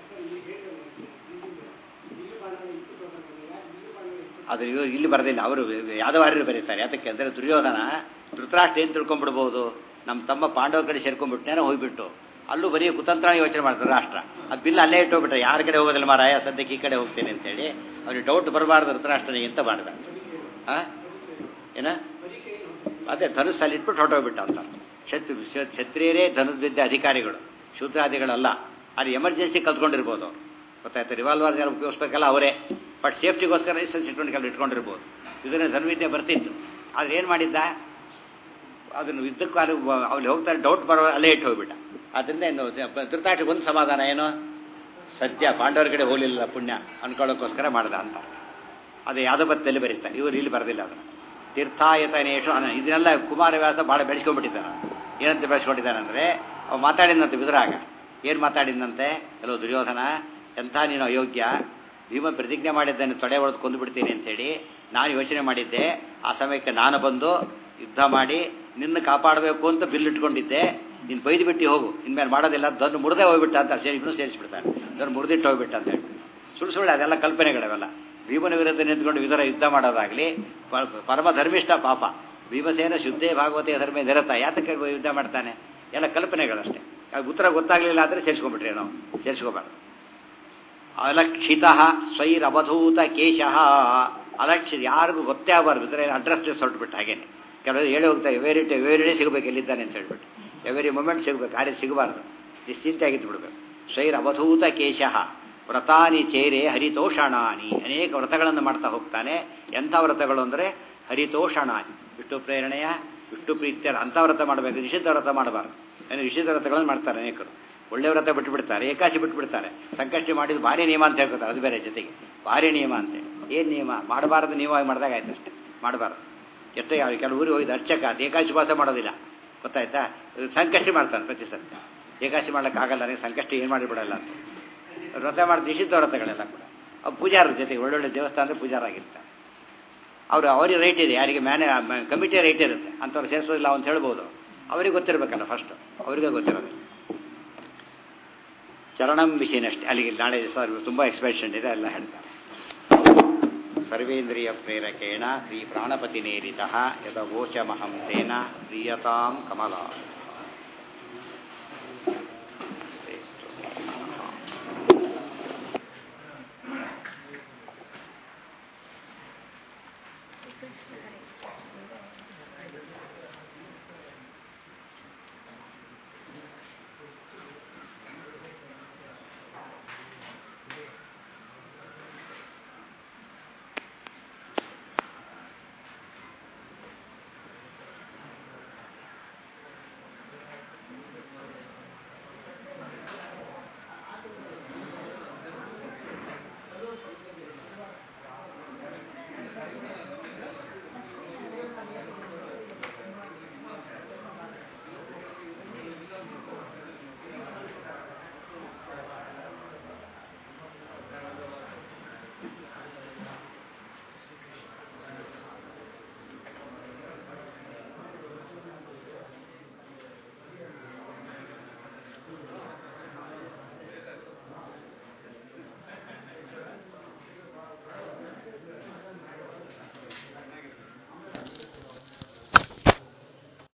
ಅದು ಇವ್ರು ಇಲ್ಲಿ ಬರದಿಲ್ಲ ಅವರು ಯಾದವಾರ್ಯರು ಬರೀತಾರೆ ಯಾತಕ್ಕೆ ಅಂದರೆ ದುರ್ಯೋಧನ ಧೃತರಾಷ್ಟ್ರ ಏನು ತಿಳ್ಕೊಂಡ್ಬಿಡ್ಬೋದು ನಮ್ಮ ತಮ್ಮ ಪಾಂಡವ ಕಡೆ ಸೇರ್ಕೊಂಡ್ಬಿಟ್ಟೇನೋ ಹೋಗ್ಬಿಟ್ಟು ಅಲ್ಲೂ ಬರೀ ಕುತಂತ್ರ ಯೋಚನೆ ಮಾಡ್ತಾರೆ ರಾಷ್ಟ್ರ ಅದು ಬಿಲ್ ಅಲ್ಲೇ ಇಟ್ಟೋಗ್ಬಿಟ್ರೆ ಯಾರ ಕಡೆ ಹೋಗೋದಿಲ್ಲ ಮಾರಾಯ ಸದ್ಯಕ್ಕೆ ಈ ಕಡೆ ಹೋಗ್ತೇನೆ ಅಂತೇಳಿ ಅವ್ರಿಗೆ ಡೌಟ್ ಬರಬಾರ್ದು ಧೃತರಾಷ್ಟ್ರನಿಗೆ ಎಂತ ಮಾಡಿದ ಹಾಂ ಏನ ಅದೇ ಧನುಸ್ಸು ಅಲ್ಲಿ ಇಟ್ಬಿಟ್ಟು ಹೊರಟೋಗ್ಬಿಟ್ಟ ಅಂತ ಕ್ಷತ್ರಿ ಕ್ಷತ್ರಿಯರೇ ಧನುರ್ವಿದ್ಯೆ ಅಧಿಕಾರಿಗಳು ಶೂದ್ರಾದಿಗಳಲ್ಲ ಅದು ಎಮರ್ಜೆನ್ಸಿ ಕಲ್ತ್ಕೊಂಡಿರ್ಬೋದು ಅವ್ರು ಗೊತ್ತಾಯ್ತು ರಿವಾಲ್ವರ್ ಯಾರು ಉಪಯೋಗಿಸ್ಬೇಕಲ್ಲ ಅವರೇ ಬಟ್ ಸೇಫ್ಟಿಗೋಸ್ಕರ ಲೈಸೆನ್ಸ್ ಇಟ್ಕೊಂಡು ಕೆಲವು ಇಟ್ಕೊಂಡಿರ್ಬೋದು ಇದನ್ನ ಧನುರ್ವಿದ್ಯೆ ಬರ್ತಿತ್ತು ಆದ್ರೆ ಏನು ಮಾಡಿದ್ದ ಅದನ್ನು ಯುದ್ಧಕ್ಕೂ ಅಲ್ಲಿ ಅಲ್ಲಿ ಹೋಗ್ತಾರೆ ಡೌಟ್ ಬರೋ ಅಲ್ಲೇ ಇಟ್ಟು ಹೋಗ್ಬಿಟ್ಟ ಅದರಿಂದ ಏನು ಧೃತಾಟಿಗೆ ಒಂದು ಸಮಾಧಾನ ಏನು ಸದ್ಯ ಪಾಂಡವರ ಕಡೆ ಹೋಗಲಿಲ್ಲ ಪುಣ್ಯ ಅನ್ಕೊಳ್ಳೋಕ್ಕೋಸ್ಕರ ಮಾಡ್ದ ಅಂತ ಅದು ಯಾದವತ್ತಲ್ಲಿ ಬರೀತಾರೆ ಇವರು ಇಲ್ಲಿ ಬರೆದಿಲ್ಲ ಅದನ್ನು ತೀರ್ಥಾಯತನೇಶು ಅನ ಇದನ್ನೆಲ್ಲ ಕುಮಾರವ್ಯಾಸ ಭಾಳ ಬೆಳೆಸ್ಕೊಂಡ್ಬಿಟ್ಟಿದ್ದಾನೆ ಏನಂತ ಬೆಳೆಸ್ಕೊಂಡಿದ್ದಾನೆ ಅಂದರೆ ಅವ ಮಾತಾಡಿದಂತೆ ಬಿದುರಾಗ ಏನು ಮಾತಾಡಿದಂತೆ ಎಲ್ಲೋ ದುರ್ಯೋಧನ ಎಂಥ ನೀನು ಅಯೋಗ್ಯ ಭೀಮ ಪ್ರತಿಜ್ಞೆ ಮಾಡಿದ್ದಾನೆ ತೊಡೆ ಹೊಡೆದು ಕೊಂದು ಬಿಡ್ತೀನಿ ಅಂತೇಳಿ ನಾನು ಯೋಚನೆ ಮಾಡಿದ್ದೆ ಆ ಸಮಯಕ್ಕೆ ನಾನು ಬಂದು ಯುದ್ಧ ಮಾಡಿ ನಿನ್ನ ಕಾಪಾಡಬೇಕು ಅಂತ ಬಿಲ್ ಇಟ್ಕೊಂಡಿದ್ದೆ ನೀನು ಬೈದು ಬಿಟ್ಟು ಹೋಗು ಇನ್ಮೇಲೆ ಮಾಡೋದಿಲ್ಲ ದೊಡ್ಡ ಮುರಿದೇ ಹೋಗ್ಬಿಟ್ಟ ಅಂತ ಸೇರಿ ಇನ್ನೂ ಸೇರಿಸ್ಬಿಡ್ತಾನೆ ದೊಡ್ಡ ಮುರಿದಿಟ್ಟು ಹೋಗ್ಬಿಟ್ಟ ಅಂತ ಹೇಳಿ ಸುಳ್ಳು ಸುಳ್ಳು ಅದೆಲ್ಲ ಕಲ್ಪನೆಗಳವೆಲ್ಲ ಭೀಮನ ವಿರುದ್ಧ ನಿಂತ್ಕೊಂಡು ವಿಧರ ಯುದ್ಧ ಮಾಡೋದಾಗಲಿ ಪರಮ ಧರ್ಮಿಷ್ಠ ಪಾಪ ಭೀಮಸೇನ ಶುದ್ಧೇ ಭಾಗವತೆ ಧರ್ಮ ನಿರತ ಯಾತಕ್ಕೆ ಯುದ್ಧ ಮಾಡ್ತಾನೆ ಎಲ್ಲ ಕಲ್ಪನೆಗಳಷ್ಟೇ ಅದು ಉತ್ತರ ಗೊತ್ತಾಗಲಿಲ್ಲ ಆದರೆ ಸೇರಿಸ್ಕೊಂಡ್ಬಿಟ್ರಿ ನಾವು ಸೇರಿಸ್ಕೋಬಾರ್ದು ಅಲಕ್ಷಿತ ಸ್ವೈರವಧೂತ ಕೇಶ ಅಲಕ್ಷಿತ ಯಾರಿಗೂ ಗೊತ್ತೇ ಆಗಬಾರ್ದು ಇದ್ರೆ ಅಡ್ರೆಸ್ಲೆಸ್ ಹೊರಟ್ಬಿಟ್ಟು ಹಾಗೇನೆ ಕೆಲವರು ಹೇಳಿ ಹೋಗ್ತಾರೆ ಎವರಿ ಎವರಿ ಸಿಗಬೇಕು ಎಲ್ಲಿದ್ದಾನೆ ಅಂತ ಹೇಳ್ಬಿಟ್ಟು ಎವರಿ ಮೂಮೆಂಟ್ ಸಿಗಬೇಕು ಆ ರೀತಿ ಸಿಗಬಾರ್ದು ನಿಶ್ಚಿಂತೆ ಆಗಿದ್ದು ಬಿಡಬೇಕು ಸ್ವೈರವಧೂತ ಕೇಶ ವ್ರತಾನಿ ಚೇರೆ ಹರಿತೋಷಣಾನಿ ಅನೇಕ ವ್ರತಗಳನ್ನು ಮಾಡ್ತಾ ಹೋಗ್ತಾನೆ ಎಂಥ ವ್ರತಗಳು ಅಂದರೆ ಹರಿತೋಷಣಾನಿ ವಿಷ್ಣು ಪ್ರೇರಣೆಯ ವಿಷ್ಣು ಪ್ರೀತ್ಯರ ಅಂಥ ವ್ರತ ಮಾಡಬೇಕು ನಿಷಿದ್ಧ ವ್ರತ ಮಾಡಬಾರ್ದು ಅಂದರೆ ನಿಷಿದ್ಧ ವ್ರತಗಳನ್ನು ಮಾಡ್ತಾರೆ ಅನೇಕರು ಒಳ್ಳೆ ವ್ರತ ಬಿಟ್ಟು ಬಿಡ್ತಾರೆ ಏಕಾಶಿ ಬಿಟ್ಟು ಬಿಡ್ತಾರೆ ಸಂಕಷ್ಟಿ ಮಾಡಿದ್ದು ಭಾರಿ ನಿಯಮ ಅಂತ ಹೇಳ್ಕೊತಾರೆ ಅದು ಬೇರೆ ಜೊತೆಗೆ ಭಾರಿ ನಿಯಮ ಅಂತೇಳಿ ಏನು ನಿಯಮ ಮಾಡಬಾರ್ದು ನಿಯಮವಾಗಿ ಮಾಡಿದಾಗ ಆಯ್ತು ಅಷ್ಟೇ ಮಾಡಬಾರ್ದು ಎಷ್ಟೋ ಯಾವ ಕೆಲವು ಊರಿಗೆ ಹೋಗಿದ್ದು ಅರ್ಚಕ ಅದು ಏಕಾಶಿ ವಾಸ ಮಾಡೋದಿಲ್ಲ ಗೊತ್ತಾಯ್ತಾ ಸಂಕಷ್ಟಿ ಮಾಡ್ತಾನೆ ಪ್ರತಿ ಸತ್ಯ ಏಕಾಶಿ ಮಾಡ್ಲಿಕ್ಕಾಗಲ್ಲ ನನಗೆ ಸಂಕಷ್ಟಿ ಏನು ಮಾಡಿಬಿಡಲ್ಲ ಅಂತ ವ್ರತ ಮಾಡಿ ನಿಷಿದ್ಧ ವ್ರತಗಳೆಲ್ಲ ಕೂಡ ಅವು ಪೂಜಾರ ಜೊತೆಗೆ ಒಳ್ಳೊಳ್ಳೆ ದೇವಸ್ಥಾನದ ಪೂಜಾರಾಗಿರ್ತಾರೆ ಅವರು ಅವರಿಗೆ ರೈಟ್ ಇದೆ ಯಾರಿಗೆ ಮ್ಯಾನೇ ಕಮಿಟಿ ರೈಟ್ ಇರುತ್ತೆ ಅಂಥವ್ರು ಸೇರಿಸೋದಿಲ್ಲ ಅಂತ ಹೇಳ್ಬೋದು ಅವರಿಗೆ ಗೊತ್ತಿರಬೇಕಲ್ಲ ಫಸ್ಟ್ ಅವರಿಗೆ ಗೊತ್ತಿರೋದು ಚರಣಂ ವಿಷಯನಷ್ಟೇ ಅಲ್ಲಿಗೆ ನಾಳೆ ಸರ್ ತುಂಬ ಎಕ್ಸ್ಪ್ರೆಷನ್ ಇದೆ ಎಲ್ಲ ಹೇಳ್ತಾರೆ ಸರ್ವೇಂದ್ರಿಯ ಪ್ರೇರಕೇಣ ಶ್ರೀ ಪ್ರಾಣಪತಿ ನೇರಿತ ಯದವೋಚಮಹಂ ತೇನ ಪ್ರಿಯತಾಂ ಕಮಲ